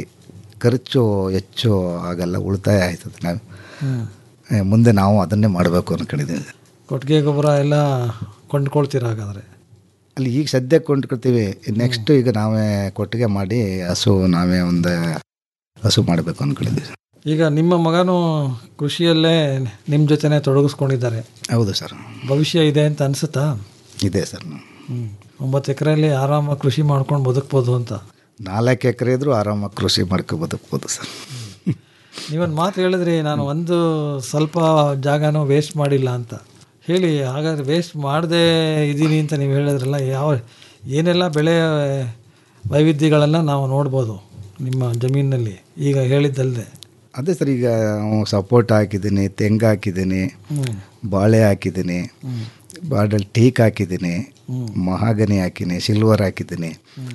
ಖರ್ಚು ಹೆಚ್ಚು ಆಗಲ್ಲ ಉಳಿತಾಯ ಆಯ್ತದೆ ನಾವು ಹ್ಮ್. ಏ, ಮುಂದೆ ನಾವು ಅದನ್ನೇ ಮಾಡಬೇಕು ಅಂದ್ಕೊಂಡಿದ್ದೀವಿ ಸರ್. ಕೊಟ್ಟಿಗೆ ಗೊಬ್ಬರ ಎಲ್ಲ ಕೊಂಡ್ಕೊಳ್ತೀರ ಹಾಗಾದ್ರೆ ಅಲ್ಲಿ ಈಗ ಸದ್ಯಕ್ಕೆ ಕೊಂಡ್ಕೊಳ್ತೀವಿ ನೆಕ್ಸ್ಟ್ ಈಗ ನಾವೇ ಕೊಟ್ಟಿಗೆ ಮಾಡಿ ಹಸು ನಾವೇ ಒಂದು ಹಸು ಮಾಡಬೇಕು ಅಂದ್ಕೊಂಡಿದ್ದೀವಿ ಸರ್. ಈಗ ನಿಮ್ಮ ಮಗನು ಕೃಷಿಯಲ್ಲೇ ನಿಮ್ಮ ಜೊತೆನೆ ತೊಡಗಿಸ್ಕೊಂಡಿದ್ದಾರೆ ಹೌದು ಸರ್ ಭವಿಷ್ಯ ಇದೆ ಅಂತ ಅನಿಸುತ್ತಾ ಇದೆ ಸರ್ ಹ್ಮ್. ಒಂಬತ್ತು ಎಕರೆಯಲ್ಲಿ ಆರಾಮಾಗಿ ಕೃಷಿ ಮಾಡ್ಕೊಂಡು ಬದುಕ್ಬೋದು ಅಂತ ನಾಲ್ಕು ಎಕರೆ ಇದ್ರೂ ಆರಾಮಾಗಿ ಕೃಷಿ ಮಾಡ್ಕೊ ಬದುಕ್ಬೋದು ಸರ್ ನೀವೊಂದು ಮಾತು ಹೇಳಿದ್ರಿ ನಾನು ಒಂದು ಸ್ವಲ್ಪ ಜಾಗನೂ ವೇಸ್ಟ್ ಮಾಡಿಲ್ಲ ಅಂತ ಹೇಳಿ ಹಾಗಾದ್ರೆ ವೇಸ್ಟ್ ಮಾಡದೆ ಇದ್ದೀನಿ ಅಂತ ನೀವು ಹೇಳಿದ್ರಲ್ಲ ಯಾವ ಏನೆಲ್ಲ ಬೆಳೆ ವೈವಿಧ್ಯಗಳನ್ನು ನಾವು ನೋಡ್ಬೋದು ನಿಮ್ಮ ಜಮೀನಿನಲ್ಲಿ ಈಗ ಹೇಳಿದ್ದಲ್ಲದೆ ಅದೇ ಸರ್ ಈಗ ಸಪೋರ್ಟ್ ಹಾಕಿದ್ದೀನಿ ತೆಂಗು ಹಾಕಿದ್ದೀನಿ ಹ್ಞೂ ಬಾಳೆ ಹಾಕಿದ್ದೀನಿ ಬಾಡಲ್ಲಿ ಟೀಕ್ ಹಾಕಿದ್ದೀನಿ ಮಹಾಗನಿ ಹಾಕಿನಿ ಸಿಲ್ವರ್ ಹಾಕಿದ್ದೀನಿ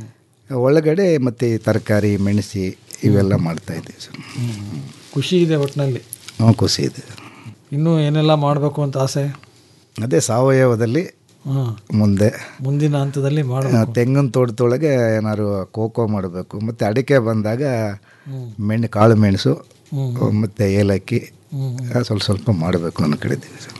ಒಳಗಡೆ ಮತ್ತು ತರಕಾರಿ ಮೆಣಸಿ ಇವೆಲ್ಲ ಮಾಡ್ತಾ ಇದ್ದೀವಿ ಸರ್ ಖುಷಿ ಇದೆ ಒಟ್ಟಿನಲ್ಲಿ ಹ್ಞೂ ಖುಷಿ ಇದೆ ಇನ್ನೂ ಏನೆಲ್ಲ ಮಾಡಬೇಕು ಅಂತ ಆಸೆ ಅದೇ ಸಾವಯವದಲ್ಲಿ ಹಾಂ ಮುಂದೆ ಮುಂದಿನ ಹಂತದಲ್ಲಿ ಆ, ಮಾಡಬೇಕು ತೆಂಗಿನ ತೋಟದೊಳಗೆ ಏನಾದ್ರು ಕೋಕೋ ಮಾಡಬೇಕು ಮತ್ತು ಅಡಿಕೆ ಬಂದಾಗ ಹ್ಮ್. ಮೆಣ್ ಕಾಳು ಮೆಣಸು ಹ್ಮ್. ಮತ್ತು ಏಲಕ್ಕಿ ಹ್ಮ್. ಆ, ಸ್ವಲ್ಪ ಸ್ವಲ್ಪ ಮಾಡಬೇಕು ಅನ್ಕೊಂಡಿದ್ದೀವಿ ಸರ್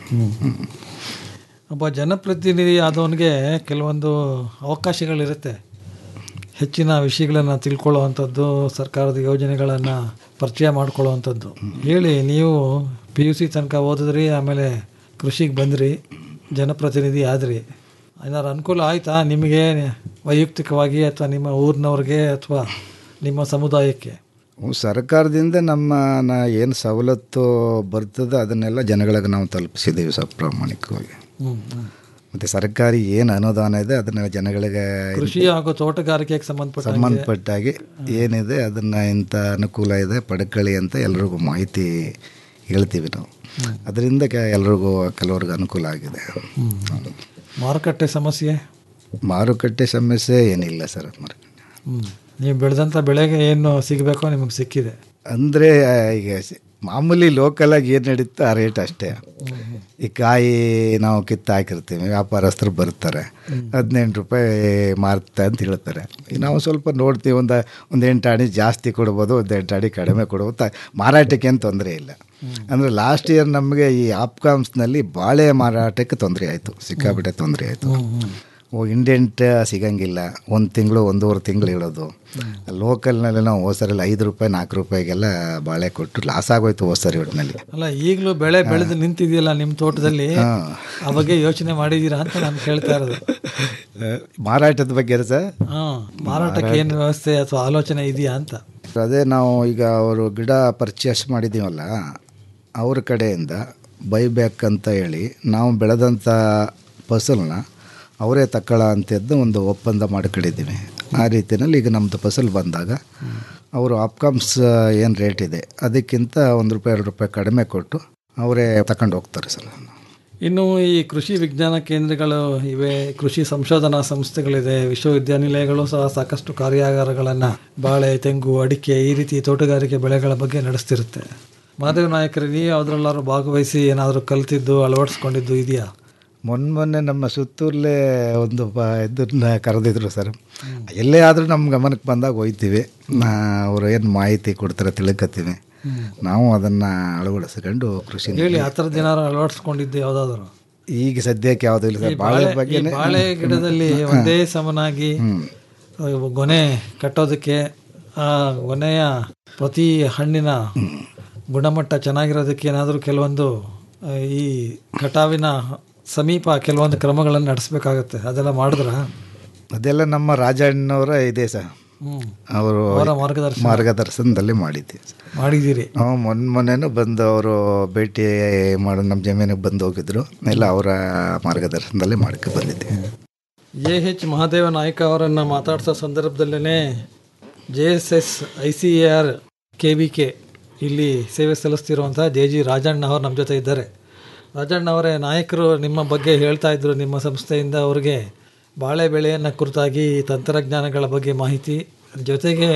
ಒಬ್ಬ ಜನಪ್ರತಿನಿಧಿ ಆದವನಿಗೆ ಕೆಲವೊಂದು ಅವಕಾಶಗಳಿರುತ್ತೆ ಹೆಚ್ಚಿನ ವಿಷಯಗಳನ್ನು ತಿಳ್ಕೊಳ್ಳುವಂಥದ್ದು ಸರ್ಕಾರದ ಯೋಜನೆಗಳನ್ನು ಪರಿಚಯ ಮಾಡ್ಕೊಳ್ಳುವಂಥದ್ದು ಹೇಳಿ ನೀವು ಪಿ ಯು ಸಿ ತನಕ ಓದಿದ್ರಿ ಆಮೇಲೆ ಕೃಷಿಗೆ ಬಂದ್ರಿ ಜನಪ್ರತಿನಿಧಿ ಆದ್ರಿ ಏನಾದ್ರು ಅನುಕೂಲ ಆಯಿತಾ ನಿಮಗೆ ವೈಯಕ್ತಿಕವಾಗಿ ಅಥವಾ ನಿಮ್ಮ ಊರಿನವ್ರಿಗೆ ಅಥವಾ ನಿಮ್ಮ ಸಮುದಾಯಕ್ಕೆ ಹ್ಞೂ, ಸರ್ಕಾರದಿಂದ ನಮ್ಮ ನಾ ಏನು ಸವಲತ್ತು ಬರ್ತದೆ ಅದನ್ನೆಲ್ಲ ಜನಗಳಿಗೆ ನಾವು ತಲುಪಿಸಿದ್ದೀವಿ ಸರ್ ಪ್ರಾಮಾಣಿಕವಾಗಿ ಹ್ಞೂ ಹ್ಞೂ ಮತ್ತು ಸರ್ಕಾರಿ ಏನು ಅನುದಾನ ಇದೆ ಅದನ್ನೆಲ್ಲ ಜನಗಳಿಗೆ ಕೃಷಿ ಹಾಗೂ ತೋಟಗಾರಿಕೆಗೆ ಸಂಬಂಧಪಟ್ಟ ಸಂಬಂಧಪಟ್ಟಾಗಿ ಏನಿದೆ ಅದನ್ನು ಇಂಥ ಅನುಕೂಲ ಇದೆ ಪಡ್ಕೊಳ್ಳಿ ಅಂತ ಎಲ್ರಿಗೂ ಮಾಹಿತಿ ಹೇಳ್ತೀವಿ ನಾವು ಅದರಿಂದ ಕೆ- ಎಲ್ರಿಗೂ ಕೆಲವ್ರಿಗೆ ಅನುಕೂಲ ಆಗಿದೆ ಮಾರುಕಟ್ಟೆ ಸಮಸ್ಯೆ ಮಾರುಕಟ್ಟೆ ಸಮಸ್ಯೆ ಏನಿಲ್ಲ ಸರ್ ಮಾರುಕಟ್ಟೆ ಹ್ಮ್. ನೀವು ಬೆಳೆದಂಥ ಬೆಳೆಗೆ ಏನು ಸಿಗಬೇಕೋ ನಿಮಗೆ ಸಿಕ್ಕಿದೆ ಅಂದರೆ ಈಗ ಸ- ಮಾಮೂಲಿ ಲೋಕಲಾಗಿ ಏನು ನಡೀತೋ ಆ ರೇಟ್ ಅಷ್ಟೇ ಈ ಕಾಯಿ ನಾವು ಕಿತ್ತು ಹಾಕಿರ್ತೀವಿ ವ್ಯಾಪಾರಸ್ಥರು ಬರ್ತಾರೆ ಹದಿನೆಂಟು ರೂಪಾಯಿ ಮಾರ್ತಾ ಅಂತ ಹೇಳ್ತಾರೆ ಈಗ ನಾವು ಸ್ವಲ್ಪ ನೋಡ್ತೀವಿ ಒಂದು ಒಂದು ಎಂಟು ಅಡಿ ಜಾಸ್ತಿ ಕೊಡ್ಬೋದು ಒಂದು ಎಂಟು ಅಡಿ ಕಡಿಮೆ ಕೊಡ್ಬೋದು ತ- ಮಾರಾಟಕ್ಕೆ ಏನು ತೊಂದರೆ ಇಲ್ಲ ಅಂದರೆ ಲಾಸ್ಟ್ ಇಯರ್ ನಮಗೆ ಈ ಆಪ್ಕಾಮ್ಸ್ನಲ್ಲಿ ಬಾಳೆ ಮಾರಾಟಕ್ಕೆ ತೊಂದರೆ ಆಯಿತು ಸಿಕ್ಕಾಪಟ್ಟೆ ತೊಂದರೆ ಆಯಿತು ಓ ಇಂಡೆಂಟ್ ಸಿಗಂಗಿಲ್ಲ ಒಂದು ತಿಂಗಳು ಒಂದೂವರೆ ತಿಂಗಳು ಇಡೋದು ಲೋಕಲ್ನಲ್ಲಿ ನಾವು ಹೋಸರಲ್ಲಿ ಐದು ರೂಪಾಯಿ ನಾಲ್ಕು ರೂಪಾಯಿಗೆಲ್ಲ ಬಾಳೆ ಕೊಟ್ಟು ಲಾಸ್ ಆಗೋಯ್ತು ಹೋಸರಿ ಒಟ್ಟಿನಲ್ಲಿ ಅಲ್ಲ ಈಗಲೂ ಬೆಳೆ ಬೆಳೆದು ನಿಂತಿದೆಯಲ್ಲ ನಿಮ್ಮ ತೋಟದಲ್ಲಿ ಹಾ. ಆ ಬಗ್ಗೆ ಯೋಚನೆ ಮಾಡಿದ್ದೀರಾ ಅಂತ ನಾನು ಕೇಳ್ತಾ ಇರೋದು ಮಾರಾಟದ ಬಗ್ಗೆ ಸರ್ ಹಾಂ ಮಾರಾಟಕ್ಕೆ ಏನು ವ್ಯವಸ್ಥೆ ಅಥವಾ ಆಲೋಚನೆ ಇದೆಯಾ ಅಂತ ಅದೇ ನಾವು ಈಗ ಅವರು ಗಿಡ ಪರ್ಚೇಸ್ ಮಾಡಿದ್ದೀವಲ್ಲ ಅವ್ರ ಕಡೆಯಿಂದ ಬೈಬ್ಯಾಕ್ ಅಂತ ಹೇಳಿ ನಾವು ಬೆಳೆದಂಥ ಫಸಲನ್ನ ಅವರೇ ತಗೊಳ್ಳೋ ಅಂಥದ್ದು ಒಂದು ಒಪ್ಪಂದ ಮಾಡ್ಕೊಂಡಿದ್ದೀವಿ ಆ ರೀತಿಯಲ್ಲಿ ಈಗ ನಮ್ಮದು ಫಸಲು ಬಂದಾಗ ಅವರು ಆಪ್ಕಾಮ್ಸ್ ಏನು ರೇಟ್ ಇದೆ ಅದಕ್ಕಿಂತ ಒಂದು ರೂಪಾಯಿ ಎರಡು ರೂಪಾಯಿ ಕಡಿಮೆ ಕೊಟ್ಟು ಅವರೇ ತಗೊಂಡು ಹೋಗ್ತಾರೆ ಸರ್ ಇನ್ನು ಈ ಕೃಷಿ ವಿಜ್ಞಾನ ಕೇಂದ್ರಗಳು ಇವೆ ಕೃಷಿ ಸಂಶೋಧನಾ ಸಂಸ್ಥೆಗಳಿದೆ ವಿಶ್ವವಿದ್ಯಾನಿಲಯಗಳು ಸಹ ಸಾಕಷ್ಟು ಕಾರ್ಯಾಗಾರಗಳನ್ನು ಬಾಳೆ ತೆಂಗು ಅಡಿಕೆ ಈ ರೀತಿ ತೋಟಗಾರಿಕೆ ಬೆಳೆಗಳ ಬಗ್ಗೆ ನಡೆಸ್ತಿರುತ್ತೆ ಮಾಧವ ನಾಯಕರು ನೀವು ಯಾವುದ್ರಲ್ಲಾದ್ರು ಭಾಗವಹಿಸಿ ಏನಾದರೂ ಕಲ್ತಿದ್ದು ಅಳವಡಿಸ್ಕೊಂಡಿದ್ದು ಇದೆಯಾ ಮೊನ್ನೆ ಮೊನ್ನೆ ನಮ್ಮ ಸುತ್ತೂರಲ್ಲೇ ಒಂದು ಬ ಇದನ್ನ ಕರೆದಿದ್ರು ಸರ್ ಎಲ್ಲೇ ಆದರೂ ನಮ್ಮ ಗಮನಕ್ಕೆ ಬಂದಾಗ ಹೋಯ್ತೀವಿ ನಾ ಅವರು ಏನು ಮಾಹಿತಿ ಕೊಡ್ತಾರೆ ತಿಳ್ಕೊತೀವಿ ನಾವು ಅದನ್ನು ಅಳವಡಿಸ್ಕೊಂಡು ಕೃಷಿ ಹೇಳಿ ಆ ಥರದ್ದು ಏನಾದ್ರು ಅಳವಡಿಸ್ಕೊಂಡಿದ್ದು ಯಾವುದಾದ್ರು ಈಗ ಸದ್ಯಕ್ಕೆ ಯಾವುದೂ ಇಲ್ಲ ಈ ಸರ್ ಬಾಳೆ ಬಾಳೆ- ಈ ಬಗ್ಗೆ ಬಾಳೆ ಗಿಡದಲ್ಲಿ ಒಂದೇ ಸಮನಾಗಿ ಅಹ್, ಗೊನೆ ಕಟ್ಟೋದಕ್ಕೆ ಆ ಗೊನೆಯ ಪ್ರತಿ ಹಣ್ಣಿನ ಗುಣಮಟ್ಟ ಚೆನ್ನಾಗಿರೋದಕ್ಕೆ ಏನಾದರೂ ಕೆಲವೊಂದು ಅಹ್, ಈ ಕಟಾವಿನ ಸಮೀಪ ಕೆಲವೊಂದು ಕ್ರಮಗಳನ್ನು ನಡೆಸಬೇಕಾಗತ್ತೆ ಅದೆಲ್ಲ ಮಾಡಿದ್ರ ಅದೆಲ್ಲ ನಮ್ಮ ರಾಜಣ್ಣವರ ಇದೆ ಸರ್ ಹ್ಮ್. ಅವರು ಅವರ ಮಾರ್ಗದರ್ಶನ. ಮಾರ್ಗದರ್ಶನದಲ್ಲಿ ಮಾಡಿದ್ದೀವಿ ಮಾಡಿದ್ದೀರಿ ನಾವು ಮೊನ್ನೆ ಮೊನ್ನೆನೂ ಬಂದು ಅವರು ಭೇಟಿ ಮಾಡೋ ನಮ್ಮ ಜಮೀನಿಗೆ ಬಂದು ಹೋಗಿದ್ರು ಎಲ್ಲ ಅವರ ಮಾರ್ಗದರ್ಶನದಲ್ಲಿ ಮಾಡ್ಕೊ ಬಂದಿದ್ದೆ ಎ ಎಚ್ ಮಹಾದೇವ ನಾಯ್ಕ ಅವರನ್ನು ಮಾತಾಡಿಸೋ ಸಂದರ್ಭದಲ್ಲೇ J S S I C A R K V K ಇಲ್ಲಿ ಸೇವೆ ಸಲ್ಲಿಸ್ತಿರುವಂಥ ಜೆ ಜಿ ರಾಜಣ್ಣ ಅವರು ನಮ್ಮ ಜೊತೆ ಇದ್ದಾರೆ ರಾಜಣ್ಣ ಅವರೇ ನಾಯಕರು ನಿಮ್ಮ ಬಗ್ಗೆ ಹೇಳ್ತಾ ಇದ್ರು ನಿಮ್ಮ ಸಂಸ್ಥೆಯಿಂದ ಅವರಿಗೆ ಬಾಳೆ ಬೆಳೆಯನ್ನು ಕುರಿತಾಗಿ ತಂತ್ರಜ್ಞಾನಗಳ ಬಗ್ಗೆ ಮಾಹಿತಿ ಜೊತೆಗೆ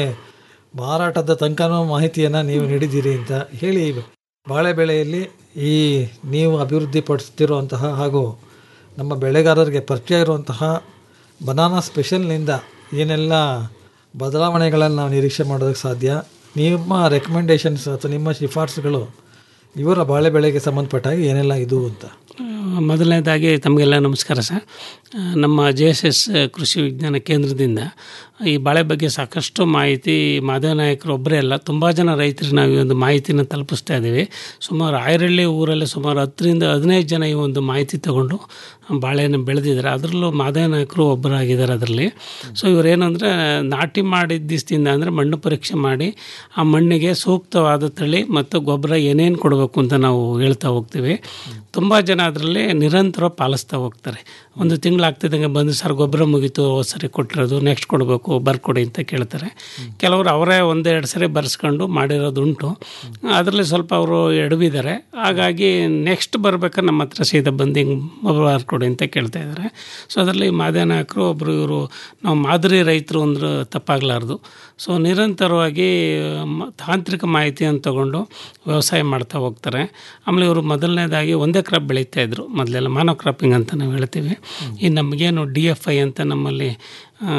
ಮಾರಾಟದ ತನಕನೂ ಮಾಹಿತಿಯನ್ನು ನೀವು ನೀಡಿದ್ದೀರಿ ಅಂತ ಹೇಳಿ ಬಾಳೆ ಬೆಳೆಯಲ್ಲಿ ಈ ನೀವು ಅಭಿವೃದ್ಧಿಪಡಿಸ್ತಿರುವಂತಹ ಹಾಗೂ ನಮ್ಮ ಬೆಳೆಗಾರರಿಗೆ ಪರಿಚಯ ಇರುವಂತಹ ಬನಾನಾ ಸ್ಪೆಷಲ್ನಿಂದ ಏನೆಲ್ಲ ಬದಲಾವಣೆಗಳನ್ನು ನಾವು ನಿರೀಕ್ಷೆ ಮಾಡೋದಕ್ಕೆ ಸಾಧ್ಯ ನಿಮ್ಮ ರೆಕಮೆಂಡೇಶನ್ಸ್ ಅಥವಾ ನಿಮ್ಮ ಶಿಫಾರಸುಗಳು ಇವರ ಬಾಳೆ ಬೆಳೆಗೆ ಸಂಬಂಧಪಟ್ಟಾಗ ಏನೆಲ್ಲ ಇದು ಅಂತ ಆ, ಮೊದಲನೇದಾಗಿ ತಮಗೆಲ್ಲ ನಮಸ್ಕಾರ ಸರ್ ಆ, ನಮ್ಮ ಜೆ ಎಸ್ ಎಸ್ ಕೃಷಿ ವಿಜ್ಞಾನ ಕೇಂದ್ರದಿಂದ ಈ ಬಾಳೆ ಬಗ್ಗೆ ಸಾಕಷ್ಟು ಮಾಹಿತಿ ಮಾಧವ ನಾಯಕರು ಒಬ್ಬರೇ ಅಲ್ಲ ತುಂಬ ಜನ ರೈತರಿಗೆ ನಾವು ಈ ಒಂದು ಮಾಹಿತಿನ ತಲುಪಿಸ್ತಾ ಇದ್ದೀವಿ ಸುಮಾರು ಆಯರಳ್ಳಿ ಊರಲ್ಲಿ ಸುಮಾರು ಹತ್ತರಿಂದ ಹದಿನೈದು ಜನ ಈ ಒಂದು ಮಾಹಿತಿ ತಗೊಂಡು ಬಾಳೆಯನ್ನು ಬೆಳೆದಿದ್ದಾರೆ ಅದರಲ್ಲೂ ಮಾಧವ ನಾಯಕರು ಒಬ್ಬರಾಗಿದ್ದಾರೆ ಅದರಲ್ಲಿ ಸೊ ಇವರೇನಂದರೆ ನಾಟಿ ಮಾಡಿದ ದಿವಸದಿಂದ ಅಂದರೆ ಮಣ್ಣು ಪರೀಕ್ಷೆ ಮಾಡಿ ಆ ಮಣ್ಣಿಗೆ ಸೂಕ್ತವಾದ ತಳಿ ಮತ್ತು ಗೊಬ್ಬರ ಏನೇನು ಕೊಡಬೇಕು ಅಂತ ನಾವು ಹೇಳ್ತಾ ಹೋಗ್ತೀವಿ ತುಂಬ ಜನ ಅದರಲ್ಲಿ ನಿರಂತರ ಪಾಲಿಸ್ತಾ ಹೋಗ್ತಾರೆ ಒಂದು ತಿಂಗಳಾಗ್ತಿದ್ದಂಗೆ ಬಂದು ಸರ್ ಗೊಬ್ಬರ ಮುಗೀತು ಹೋದ್ ಸರಿ ಕೊಟ್ಟಿರೋದು ನೆಕ್ಸ್ಟ್ ಕೊಡಬೇಕು ಬರ್ಕೊಡಿ ಅಂತ ಕೇಳ್ತಾರೆ ಕೆಲವರು ಅವರೇ ಒಂದೆರಡು ಸರಿ ಬರ್ಸ್ಕೊಂಡು ಮಾಡಿರೋದುಂಟು ಅದರಲ್ಲಿ ಸ್ವಲ್ಪ ಅವರು ಎಡವಿದ್ದಾರೆ ಹಾಗಾಗಿ ನೆಕ್ಸ್ಟ್ ಬರ್ಬೇಕಾದ್ರೆ ನಮ್ಮ ಹತ್ರ ಸೀದಾ ಬಂದು ಹಿಂಗೆ ಬರ್ಕೊಡಿ ಅಂತ ಕೇಳ್ತಾ ಇದ್ದಾರೆ ಸೊ ಅದರಲ್ಲಿ ಮಾದೇ ನಾಯಕರು ಒಬ್ಬರು ಇವರು ನಾವು ಮಾದರಿ ರೈತರು ಅಂದ್ರೆ ತಪ್ಪಾಗಲಾರ್ದು ಸೊ ನಿರಂತರವಾಗಿ ಮ- ತಾಂತ್ರಿಕ ಮಾಹಿತಿಯನ್ನು ತಗೊಂಡು ವ್ಯವಸಾಯ ಮಾಡ್ತಾ ಹೋಗ್ತಾರೆ ಆಮೇಲೆ ಇವರು ಮೊದಲನೇದಾಗಿ ಒಂದೇ ಕ್ರಾಪ್ ಬೆಳೀತಾ ಇದ್ರು ಮೊದಲೆಲ್ಲ ಮಾನೋ ಕ್ರಾಪಿಂಗ್ ಅಂತ ನಾವು ಹೇಳ್ತೀವಿ ಈ ನಮಗೇನು ಡಿ ಎಫ್ ಐ ಅಂತ ನಮ್ಮಲ್ಲಿ ಆ,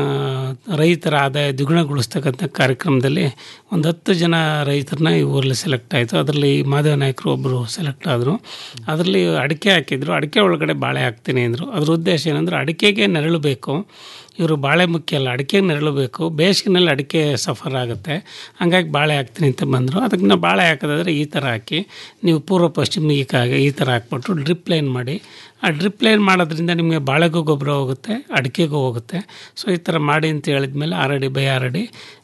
ರೈತರ ಆದಾಯ ದ್ವಿಗುಣಗೊಳಿಸ್ತಕ್ಕಂಥ ಕಾರ್ಯಕ್ರಮದಲ್ಲಿ ಒಂದು ಹತ್ತು ಜನ ರೈತರನ್ನ ಈ ಊರಲ್ಲಿ ಸೆಲೆಕ್ಟ್ ಆಯಿತು ಅದರಲ್ಲಿ ಮಾಧವ ನಾಯಕರು ಒಬ್ಬರು ಸೆಲೆಕ್ಟ್ ಆದರು ಅದರಲ್ಲಿ ಅಡಿಕೆ ಹಾಕಿದ್ರು ಅಡಿಕೆ ಒಳಗಡೆ ಬಾಳೆ ಹಾಕ್ತೀನಿ ಅಂದರು ಅದ್ರ ಉದ್ದೇಶ ಏನಂದ್ರೆ ಅಡಿಕೆಗೆ ನೆರಳು ಬೇಕು ಇವರು ಬಾಳೆ ಮುಖ್ಯ ಅಲ್ಲ ಅಡಿಕೆ ನೆರಳು ಬೇಕು ಬೇಸಿಗೆನಲ್ಲಿ ಅಡಿಕೆ ಸಫರ್ ಆಗುತ್ತೆ ಹಂಗಾಗಿ ಬಾಳೆ ಹಾಕ್ತೀನಿ ಅಂತ ಬಂದರು ಅದಕ್ಕೆ ನಾವು ಬಾಳೆ ಹಾಕೋದಾದ್ರೆ ಈ ಥರ ಹಾಕಿ ನೀವು ಪೂರ್ವ ಪಶ್ಚಿಮಿಗೆ ಈ ಥರ ಹಾಕ್ಬಿಟ್ಟು ಡ್ರಿಪ್ ಲೈನ್ ಮಾಡಿ ಆ ಡ್ರಿಪ್ ಲೈನ್ ಮಾಡೋದ್ರಿಂದ ನಿಮಗೆ ಬಾಳೆಗೂ ಗೊಬ್ಬರ ಹೋಗುತ್ತೆ ಅಡಿಕೆಗೂ ಹೋಗುತ್ತೆ ಸೊ ಈ ಥರ ಮಾಡಿ ಅಂತ ಹೇಳಿದ್ಮೇಲೆ ಆರಡಿ ಬೈ ಆರಡಿ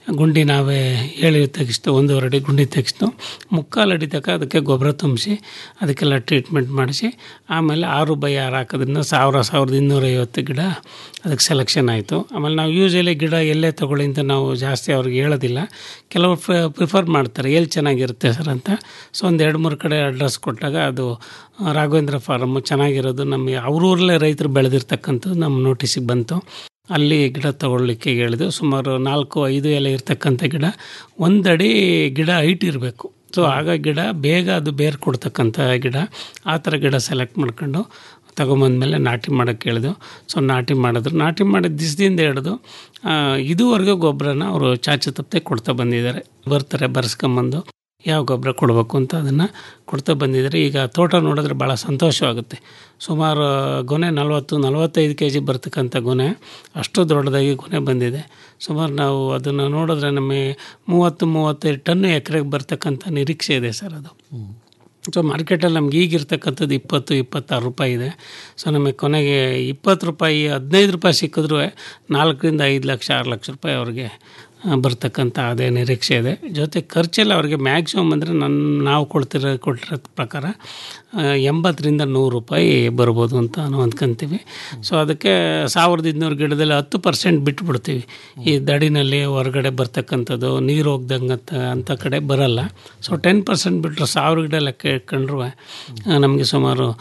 ಗುಂಡಿ ನಾವೇ ಹೇಳಿ ತೆಗಿಸ್ತು ಒಂದೂವರೆ ಅಡಿ ಗುಂಡಿ ತೆಗಿಸ್ತು ಮುಕ್ಕಾಲು ಅಡಿ ತನಕ ಅದಕ್ಕೆ ಗೊಬ್ಬರ ತುಂಬಿಸಿ ಅದಕ್ಕೆಲ್ಲ ಟ್ರೀಟ್ಮೆಂಟ್ ಮಾಡಿಸಿ ಆಮೇಲೆ ಆರು ಬೈ ಆರು ಹಾಕೋದ್ರಿಂದ ಸಾವಿರ ಸಾವಿರದ ಇನ್ನೂರೈವತ್ತು ಗಿಡ ಅದಕ್ಕೆ ಸೆಲೆಕ್ಷನ್ ಆಯಿತು ಆಮೇಲೆ ನಾವು ಯೂಶಲಿ ಗಿಡ ಎಲ್ಲೇ ತೊಗೊಳ್ಳಿ ಅಂತ ನಾವು ಜಾಸ್ತಿ ಅವ್ರಿಗೆ ಹೇಳೋದಿಲ್ಲ ಕೆಲವರು ಪ್ರಿಫರ್ ಮಾಡ್ತಾರೆ ಎಲ್ಲಿ ಚೆನ್ನಾಗಿರುತ್ತೆ ಸರ್ ಅಂತ ಸೊ ಒಂದು ಎರಡು ಮೂರು ಕಡೆ ಅಡ್ರೆಸ್ ಕೊಟ್ಟಾಗ ಅದು ರಾಘವೇಂದ್ರ ಫಾರಮ್ ಚೆನ್ನಾಗಿರೋದು ನಮಗೆ ಅವ್ರೂರಲ್ಲೇ ರೈತರು ಬೆಳೆದಿರ್ತಕ್ಕಂಥದ್ದು ನಮ್ಮ ನೋಟಿಸಿಗೆ ಬಂತು ಅಲ್ಲಿ ಗಿಡ ತಗೊಳ್ಳಿಕ್ಕೆ ಹೇಳಿದ್ರು ಸುಮಾರು ನಾಲ್ಕು ಐದು ಎಲೆ ಇರ್ತಕ್ಕಂಥ ಗಿಡ ಒಂದಡಿ ಗಿಡ ಹೈಟ್ ಇರಬೇಕು ಸೊ ಆಗ ಗಿಡ ಬೇಗ ಅದು ಬೇರೆ ಕೊಡ್ತಕ್ಕಂಥ ಗಿಡ ಆ ಥರ ಗಿಡ ಸೆಲೆಕ್ಟ್ ಮಾಡ್ಕೊಂಡು ತಗೊಂಬಂದ್ಮೇಲೆ ನಾಟಿ ಮಾಡೋಕ್ಕೆ ಹೇಳಿದ್ರು ಸೊ ನಾಟಿ ಮಾಡಿದ್ರು ನಾಟಿ ಮಾಡಿದ ದಿವಸದಿಂದ ಹಿಡಿದು ಇದುವರೆಗೂ ಗೊಬ್ಬರನ ಅವರು ಚಾಚು ತಪ್ಪದೆ ಕೊಡ್ತಾ ಬಂದಿದ್ದಾರೆ ಬರ್ತಾರೆ ಬರ್ಸ್ಕೊಂಬಂದು ಯಾವ ಗೊಬ್ಬರ ಕೊಡಬೇಕು ಅಂತ ಅದನ್ನು ಕೊಡ್ತಾ ಬಂದಿದ್ದಾರೆ ಈಗ ತೋಟ ನೋಡಿದ್ರೆ ಭಾಳ ಸಂತೋಷವಾಗುತ್ತೆ ಸುಮಾರು ಗೊನೆ ನಲವತ್ತು ನಲವತ್ತೈದು ಕೆ ಜಿ ಬರ್ತಕ್ಕಂಥ ಗೊನೆ ಅಷ್ಟು ದೊಡ್ಡದಾಗಿ ಗೊನೆ ಬಂದಿದೆ ಸುಮಾರು ನಾವು ಅದನ್ನು ನೋಡಿದ್ರೆ ನಮಗೆ ಮೂವತ್ತು ಮೂವತ್ತೈದು ಟನ್ನು ಎಕರೆಗೆ ಬರ್ತಕ್ಕಂಥ ನಿರೀಕ್ಷೆ ಇದೆ ಸರ್ ಅದು ಸೊ ಮಾರ್ಕೆಟಲ್ಲಿ ನಮ್ಗೆ ಈಗಿರ್ತಕ್ಕಂಥದ್ದು ಇಪ್ಪತ್ತು ಇಪ್ಪತ್ತಾರು ರೂಪಾಯಿ ಇದೆ ಸೊ ನಮಗೆ ಕೊನೆಗೆ ಇಪ್ಪತ್ತು ರೂಪಾಯಿ ಹದಿನೈದು ರೂಪಾಯಿ ಸಿಕ್ಕಿದ್ರೂ ನಾಲ್ಕರಿಂದ ಐದು ಲಕ್ಷ ಆರು ಲಕ್ಷ ರೂಪಾಯಿ ಅವ್ರಿಗೆ ಬರ್ತಕ್ಕಂಥ ಅದೇ ನಿರೀಕ್ಷೆ ಇದೆ ಜೊತೆ ಖರ್ಚೆಲ್ಲ ಅವ್ರಿಗೆ ಮ್ಯಾಕ್ಸಿಮಮ್ ಅಂದರೆ ನನ್ನ ನಾವು ಕೊಡ್ತಿರೋ ಕೊಟ್ಟಿರೋ ಪ್ರಕಾರ ಎಂಬತ್ತರಿಂದ ನೂರು ರೂಪಾಯಿ ಬರ್ಬೋದು ಅಂತ ನಾವು ಅಂದ್ಕೊಂತೀವಿ ಸೊ ಅದಕ್ಕೆ ಸಾವಿರದ ಇನ್ನೂರು ಗಿಡದಲ್ಲಿ ಹತ್ತು ಪರ್ಸೆಂಟ್ ಬಿಟ್ಬಿಡ್ತೀವಿ ಈ ದಡಿನಲ್ಲಿ ಹೊರಗಡೆ ಬರ್ತಕ್ಕಂಥದ್ದು ನೀರು ಹೋಗ್ದಂಗೆ ಅಂಥ ಕಡೆ ಬರಲ್ಲ ಸೊ ಟೆನ್ ಪರ್ಸೆಂಟ್ ಬಿಟ್ಟರೆ ಸಾವಿರ ಗಿಡ ಲೆಕ್ಕ ಇಟ್ಕೊಂಡ್ರು ನಮಗೆ ಸುಮಾರು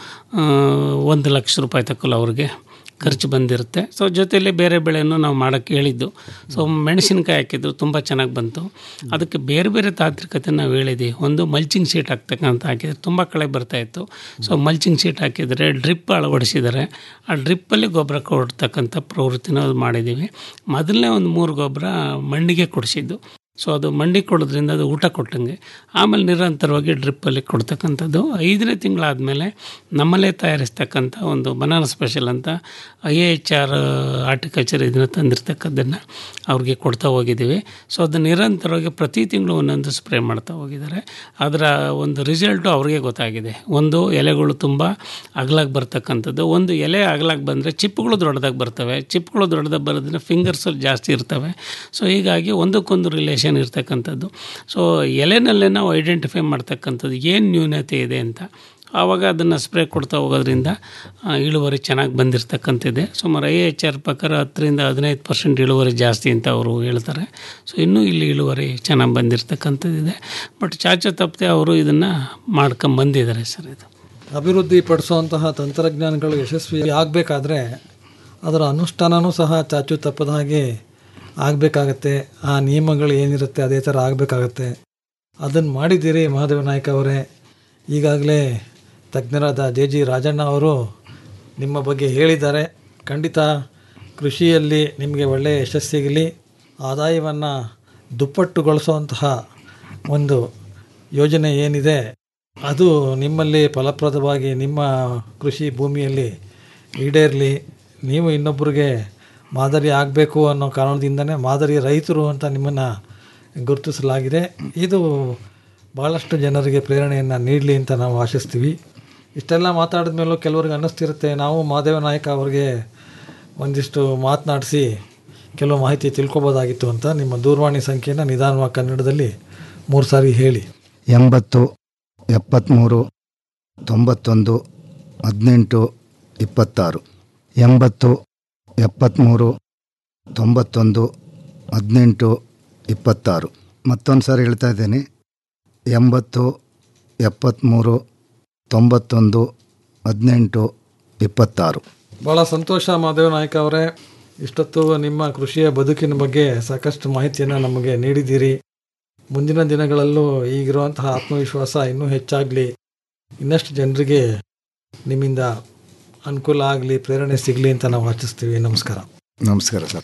ಒಂದು ಲಕ್ಷ ರೂಪಾಯಿ ತಕ್ಕಲ್ಲ ಅವ್ರಿಗೆ ಖರ್ಚು ಬಂದಿರುತ್ತೆ ಸೊ ಜೊತೆಯಲ್ಲಿ ಬೇರೆ ಬೆಳೆಯನ್ನು ನಾವು ಮಾಡೋಕ್ಕೆ ಹೇಳಿದ್ದು ಸೊ ಮೆಣಸಿನ್ಕಾಯಿ ಹಾಕಿದ್ದು ತುಂಬ ಚೆನ್ನಾಗಿ ಬಂತು ಅದಕ್ಕೆ ಬೇರೆ ಬೇರೆ ತಾಂತ್ರಿಕತೆ ನಾವು ಹೇಳಿದ್ವಿ ಒಂದು ಮಲ್ಚಿಂಗ್ ಶೀಟ್ ಹಾಕ್ತಕ್ಕಂಥ ಹಾಕಿದ್ರೆ ತುಂಬ ಕಳೆ ಬರ್ತಾಯಿತ್ತು ಸೊ ಮಲ್ಚಿಂಗ್ ಶೀಟ್ ಹಾಕಿದರೆ ಡ್ರಿಪ್ ಅಳವಡಿಸಿದ್ದಾರೆ ಆ ಡ್ರಿಪ್ಪಲ್ಲಿ ಗೊಬ್ಬರ ಕೊಡ್ತಕ್ಕಂಥ ಪ್ರವೃತ್ತಿನ ಅದು ಮಾಡಿದ್ದೀವಿ ಮೊದಲನೇ ಒಂದು ಮೂರು ಗೊಬ್ಬರ ಮಣ್ಣಿಗೆ ಕೊಡಿಸಿದ್ದು ಸೊ ಅದು ಮಂಡಿ ಕೊಡೋದ್ರಿಂದ ಅದು ಊಟ ಕೊಟ್ಟಂಗೆ ಆಮೇಲೆ ನಿರಂತರವಾಗಿ ಡ್ರಿಪ್ಪಲ್ಲಿ ಕೊಡ್ತಕ್ಕಂಥದ್ದು ಐದನೇ ತಿಂಗಳಾದಮೇಲೆ ನಮ್ಮಲ್ಲೇ ತಯಾರಿಸ್ತಕ್ಕಂಥ ಒಂದು ಬನಾನ ಸ್ಪೆಷಲ್ ಅಂತ I A H R horticulture ಇದನ್ನು ತಂದಿರ್ತಕ್ಕದ್ದನ್ನು ಅವ್ರಿಗೆ ಕೊಡ್ತಾ ಹೋಗಿದ್ದೀವಿ ಸೊ ಅದು ನಿರಂತರವಾಗಿ ಪ್ರತಿ ತಿಂಗಳು ಒಂದೊಂದು ಸ್ಪ್ರೇ ಮಾಡ್ತಾ ಹೋಗಿದ್ದಾರೆ ಅದರ ಒಂದು ರಿಸಲ್ಟು ಅವ್ರಿಗೆ ಗೊತ್ತಾಗಿದೆ ಒಂದು ಎಲೆಗಳು ತುಂಬ ಅಗಲಾಗಿ ಬರ್ತಕ್ಕಂಥದ್ದು ಒಂದು ಎಲೆ ಅಗಲಾಗಿ ಬಂದರೆ ಚಿಪ್ಪುಗಳು ದೊಡ್ಡದಾಗಿ ಬರ್ತವೆ ಚಿಪ್ಪುಗಳು ದೊಡ್ಡದಾಗಿ ಬರೋದ್ರಿಂದ ಫಿಂಗರ್ಸಲ್ಲಿ ಜಾಸ್ತಿ ಇರ್ತವೆ ಸೊ ಹೀಗಾಗಿ ಒಂದಕ್ಕೊಂದು ರಿಲೇಷನ್ ಇರ್ತಕ್ಕಂಥದ್ದು ಸೊ ಎಲೆನಲ್ಲೇ ನಾವು ಐಡೆಂಟಿಫೈ ಮಾಡ್ತಕ್ಕಂಥದ್ದು ಏನು ನ್ಯೂನತೆ ಇದೆ ಅಂತ ಆವಾಗ ಅದನ್ನು ಸ್ಪ್ರೇ ಕೊಡ್ತಾ ಹೋಗೋದ್ರಿಂದ ಇಳುವರಿ ಚೆನ್ನಾಗಿ ಬಂದಿರತಕ್ಕಂಥದ್ದಿದೆ ಸುಮಾರು ಐ ಎಚ್ ಆರ್ ಪ್ರಕಾರ ಹತ್ತರಿಂದ ಹದಿನೈದು ಪರ್ಸೆಂಟ್ ಇಳುವರಿ ಜಾಸ್ತಿ ಅಂತ ಅವರು ಹೇಳ್ತಾರೆ ಸೊ ಇನ್ನೂ ಇಲ್ಲಿ ಇಳುವರಿ ಚೆನ್ನಾಗಿ ಬಂದಿರತಕ್ಕಂಥದ್ದಿದೆ ಬಟ್ ಚಾಚು ತಪ್ಪದೆ ಅವರು ಇದನ್ನು ಮಾಡ್ಕೊಂಬಂದಿದ್ದಾರೆ ಸರ್ ಇದು ಅಭಿವೃದ್ಧಿ ಪಡಿಸುವಂತಹ ತಂತ್ರಜ್ಞಾನಗಳು ಯಶಸ್ವಿ ಆಗಬೇಕಾದ್ರೆ ಅದರ ಅನುಷ್ಠಾನವೂ ಸಹ ಚಾಚು ತಪ್ಪದ ಹಾಗೆ ಆಗಬೇಕಾಗತ್ತೆ ಆ ನಿಯಮಗಳು ಏನಿರುತ್ತೆ ಅದೇ ಥರ ಆಗಬೇಕಾಗತ್ತೆ ಅದನ್ನು ಮಾಡಿದ್ದೀರಿ ಮಹಾದೇವ ನಾಯ್ಕ ಅವರೇ ಈಗಾಗಲೇ ತಜ್ಞರಾದ ಜೆ ಜಿ ರಾಜಣ್ಣ ಅವರು ನಿಮ್ಮ ಬಗ್ಗೆ ಹೇಳಿದ್ದಾರೆ ಖಂಡಿತ ಕೃಷಿಯಲ್ಲಿ ನಿಮಗೆ ಒಳ್ಳೆಯ ಯಶಸ್ಸಿಗಲಿ ಆದಾಯವನ್ನು ದುಪ್ಪಟ್ಟುಗೊಳಿಸುವಂತಹ ಒಂದು ಯೋಜನೆ ಏನಿದೆ ಅದು ನಿಮ್ಮಲ್ಲಿ ಫಲಪ್ರದವಾಗಿ ನಿಮ್ಮ ಕೃಷಿ ಭೂಮಿಯಲ್ಲಿ ಈಡೇರಲಿ ನೀವು ಇನ್ನೊಬ್ಬರಿಗೆ ಮಾದರಿ ಆಗಬೇಕು ಅನ್ನೋ ಕಾರಣದಿಂದನೇ ಮಾದರಿ ರೈತರು ಅಂತ ನಿಮ್ಮನ್ನು ಗುರುತಿಸಲಾಗಿದೆ ಇದು ಭಾಳಷ್ಟು ಜನರಿಗೆ ಪ್ರೇರಣೆಯನ್ನು ನೀಡಲಿ ಅಂತ ನಾವು ಆಶಿಸ್ತೀವಿ ಇಷ್ಟೆಲ್ಲ ಮಾತಾಡಿದ ಮೇಲೂ ಕೆಲವ್ರಿಗೆ ಅನ್ನಿಸ್ತಿರುತ್ತೆ ನಾವು ಮಾದೇವ ನಾಯಕ ಅವ್ರಿಗೆ ಒಂದಿಷ್ಟು ಮಾತನಾಡಿಸಿ ಕೆಲವು ಮಾಹಿತಿ ತಿಳ್ಕೊಬೋದಾಗಿತ್ತು ಅಂತ ನಿಮ್ಮ ದೂರವಾಣಿ ಸಂಖ್ಯೆನ ನಿಧಾನವಾಗಿ ಕನ್ನಡದಲ್ಲಿ ಮೂರು ಸಾರಿ ಹೇಳಿ ಎಂಬತ್ತು ಎಪ್ಪತ್ತ್ಮೂರು ತೊಂಬತ್ತೊಂದು ಹದಿನೆಂಟು ಇಪ್ಪತ್ತಾರು ಎಂಬತ್ತು ಎಪ್ಪತ್ತ್ಮೂರು ತೊಂಬತ್ತೊಂದು ಹದಿನೆಂಟು ಇಪ್ಪತ್ತಾರು ಮತ್ತೊಂದು ಸಾರಿ ಹೇಳ್ತಾ ಇದ್ದೀನಿ ಎಂಬತ್ತು ಎಪ್ಪತ್ತ್ಮೂರು ತೊಂಬತ್ತೊಂದು ಹದಿನೆಂಟು ಇಪ್ಪತ್ತಾರು ಭಾಳ ಸಂತೋಷ ಮಾದೇವ ನಾಯಕ ಅವರೇ ಇಷ್ಟೊತ್ತು ನಿಮ್ಮ ಕೃಷಿಯ ಬದುಕಿನ ಬಗ್ಗೆ ಸಾಕಷ್ಟು ಮಾಹಿತಿಯನ್ನು ನಮಗೆ ನೀಡಿದ್ದೀರಿ ಮುಂದಿನ ದಿನಗಳಲ್ಲೂ ಈಗಿರುವಂತಹ ಆತ್ಮವಿಶ್ವಾಸ ಇನ್ನೂ ಹೆಚ್ಚಾಗಲಿ ಇನ್ನಷ್ಟು ಜನರಿಗೆ ನಿಮ್ಮಿಂದ ಅನುಕೂಲ ಆಗಲಿ ಪ್ರೇರಣೆ ಸಿಗಲಿ ಅಂತ ನಾವು ಆಶಿಸ್ತೀವಿ ನಮಸ್ಕಾರ ನಮಸ್ಕಾರ ಸರ್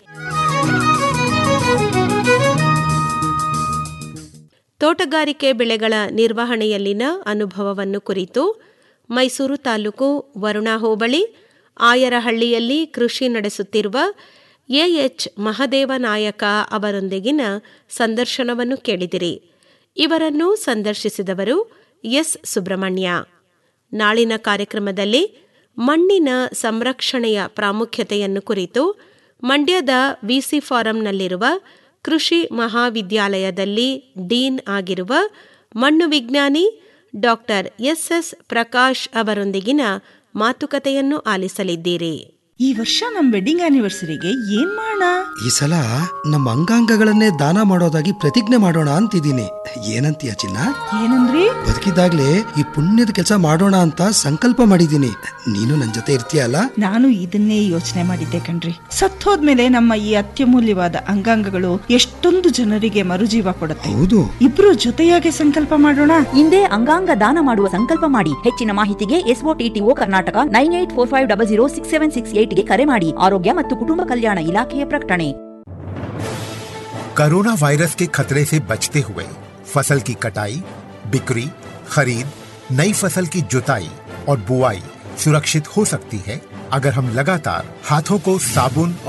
ತೋಟಗಾರಿಕೆ ಬೆಳೆಗಳ ನಿರ್ವಹಣೆಯಲ್ಲಿನ ಅನುಭವವನ್ನು ಕುರಿತು ಮೈಸೂರು ತಾಲೂಕು ವರುಣಾ ಹೋಬಳಿ ಆಯರಹಳ್ಳಿಯಲ್ಲಿ ಕೃಷಿ ನಡೆಸುತ್ತಿರುವ ಎಎಚ್ ಮಹದೇವ ನಾಯಕ ಅವರೊಂದಿಗಿನ ಸಂದರ್ಶನವನ್ನು ಕೇಳಿದಿರಿ ಇವರನ್ನು ಸಂದರ್ಶಿಸಿದವರು ಎಸ್ ಸುಬ್ರಹ್ಮಣ್ಯ ನಾಳಿನ ಕಾರ್ಯಕ್ರಮದಲ್ಲಿ ಮಣ್ಣಿನ ಸಂರಕ್ಷಣೆಯ ಪ್ರಾಮುಖ್ಯತೆಯನ್ನು ಕುರಿತು ಮಂಡ್ಯದ ವಿಸಿ ಫಾರಂನಲ್ಲಿರುವ ಕೃಷಿ ಮಹಾವಿದ್ಯಾಲಯದಲ್ಲಿ ಡೀನ್ ಆಗಿರುವ ಮಣ್ಣು ವಿಜ್ಞಾನಿ ಡಾಕ್ಟರ್ ಎಸ್ಎಸ್ ಪ್ರಕಾಶ್ ಅವರೊಂದಿಗಿನ ಮಾತುಕತೆಯನ್ನು ಆಲಿಸಲಿದ್ದೀರಿ ಈ ವರ್ಷ ನಮ್ ವೆಡ್ಡಿಂಗ್ ಆನಿವರ್ಸರಿಗೆ ಏನ್ ಮಾಡೋಣ ಈ ಸಲ ನಮ್ಮ ಅಂಗಾಂಗಗಳನ್ನೇ ದಾನ ಮಾಡೋದಾಗಿ ಪ್ರತಿಜ್ಞೆ ಮಾಡೋಣ ಅಂತಿದ್ದೀನಿ ಏನಂತೀಯ ಚಿನ್ನ ಏನಂದ್ರಿ ಬದುಕಿದಾಗ್ಲೇ ಈ ಪುಣ್ಯದ ಕೆಲಸ ಮಾಡೋಣ ಅಂತ ಸಂಕಲ್ಪ ಮಾಡಿದ್ದೀನಿ ನೀನು ನನ್ ಜೊತೆ ಇರ್ತೀಯಲ್ಲ ನಾನು ಇದನ್ನೇ ಯೋಚನೆ ಮಾಡಿದ್ದೆ ಕಣ್ರಿ ಸತ್ತೋದ್ಮೇಲೆ ನಮ್ಮ ಈ ಅತ್ಯಮೂಲ್ಯವಾದ ಅಂಗಾಂಗಗಳು ಎಷ್ಟೊಂದು ಜನರಿಗೆ ಮರುಜೀವ ಕೊಡುತ್ತೆ ಹೌದು ಇಬ್ರು ಜೊತೆಯಾಗಿ ಸಂಕಲ್ಪ ಮಾಡೋಣ ಹಿಂದೆ ಅಂಗಾಂಗ ದಾನ ಮಾಡುವ ಸಂಕಲ್ಪ ಮಾಡಿ ಹೆಚ್ಚಿನ ಮಾಹಿತಿಗೆ SOTTO Karnataka nine eight four five double zero six seven six ಏಟ್ಗೆ ಕರೆ ಮಾಡಿ ಆರೋಗ್ಯ ಮತ್ತು ಕುಟುಂಬ ಕಲ್ಯಾಣ ಇಲಾಖೆಯ ಪ್ರಕಟಣೆ कोरोना वायरस के खतरे से बचते हुए फसल की कटाई बिक्री खरीद नई फसल की जुताई और बुआई सुरक्षित हो सकती है अगर हम लगातार हाथों को साबुन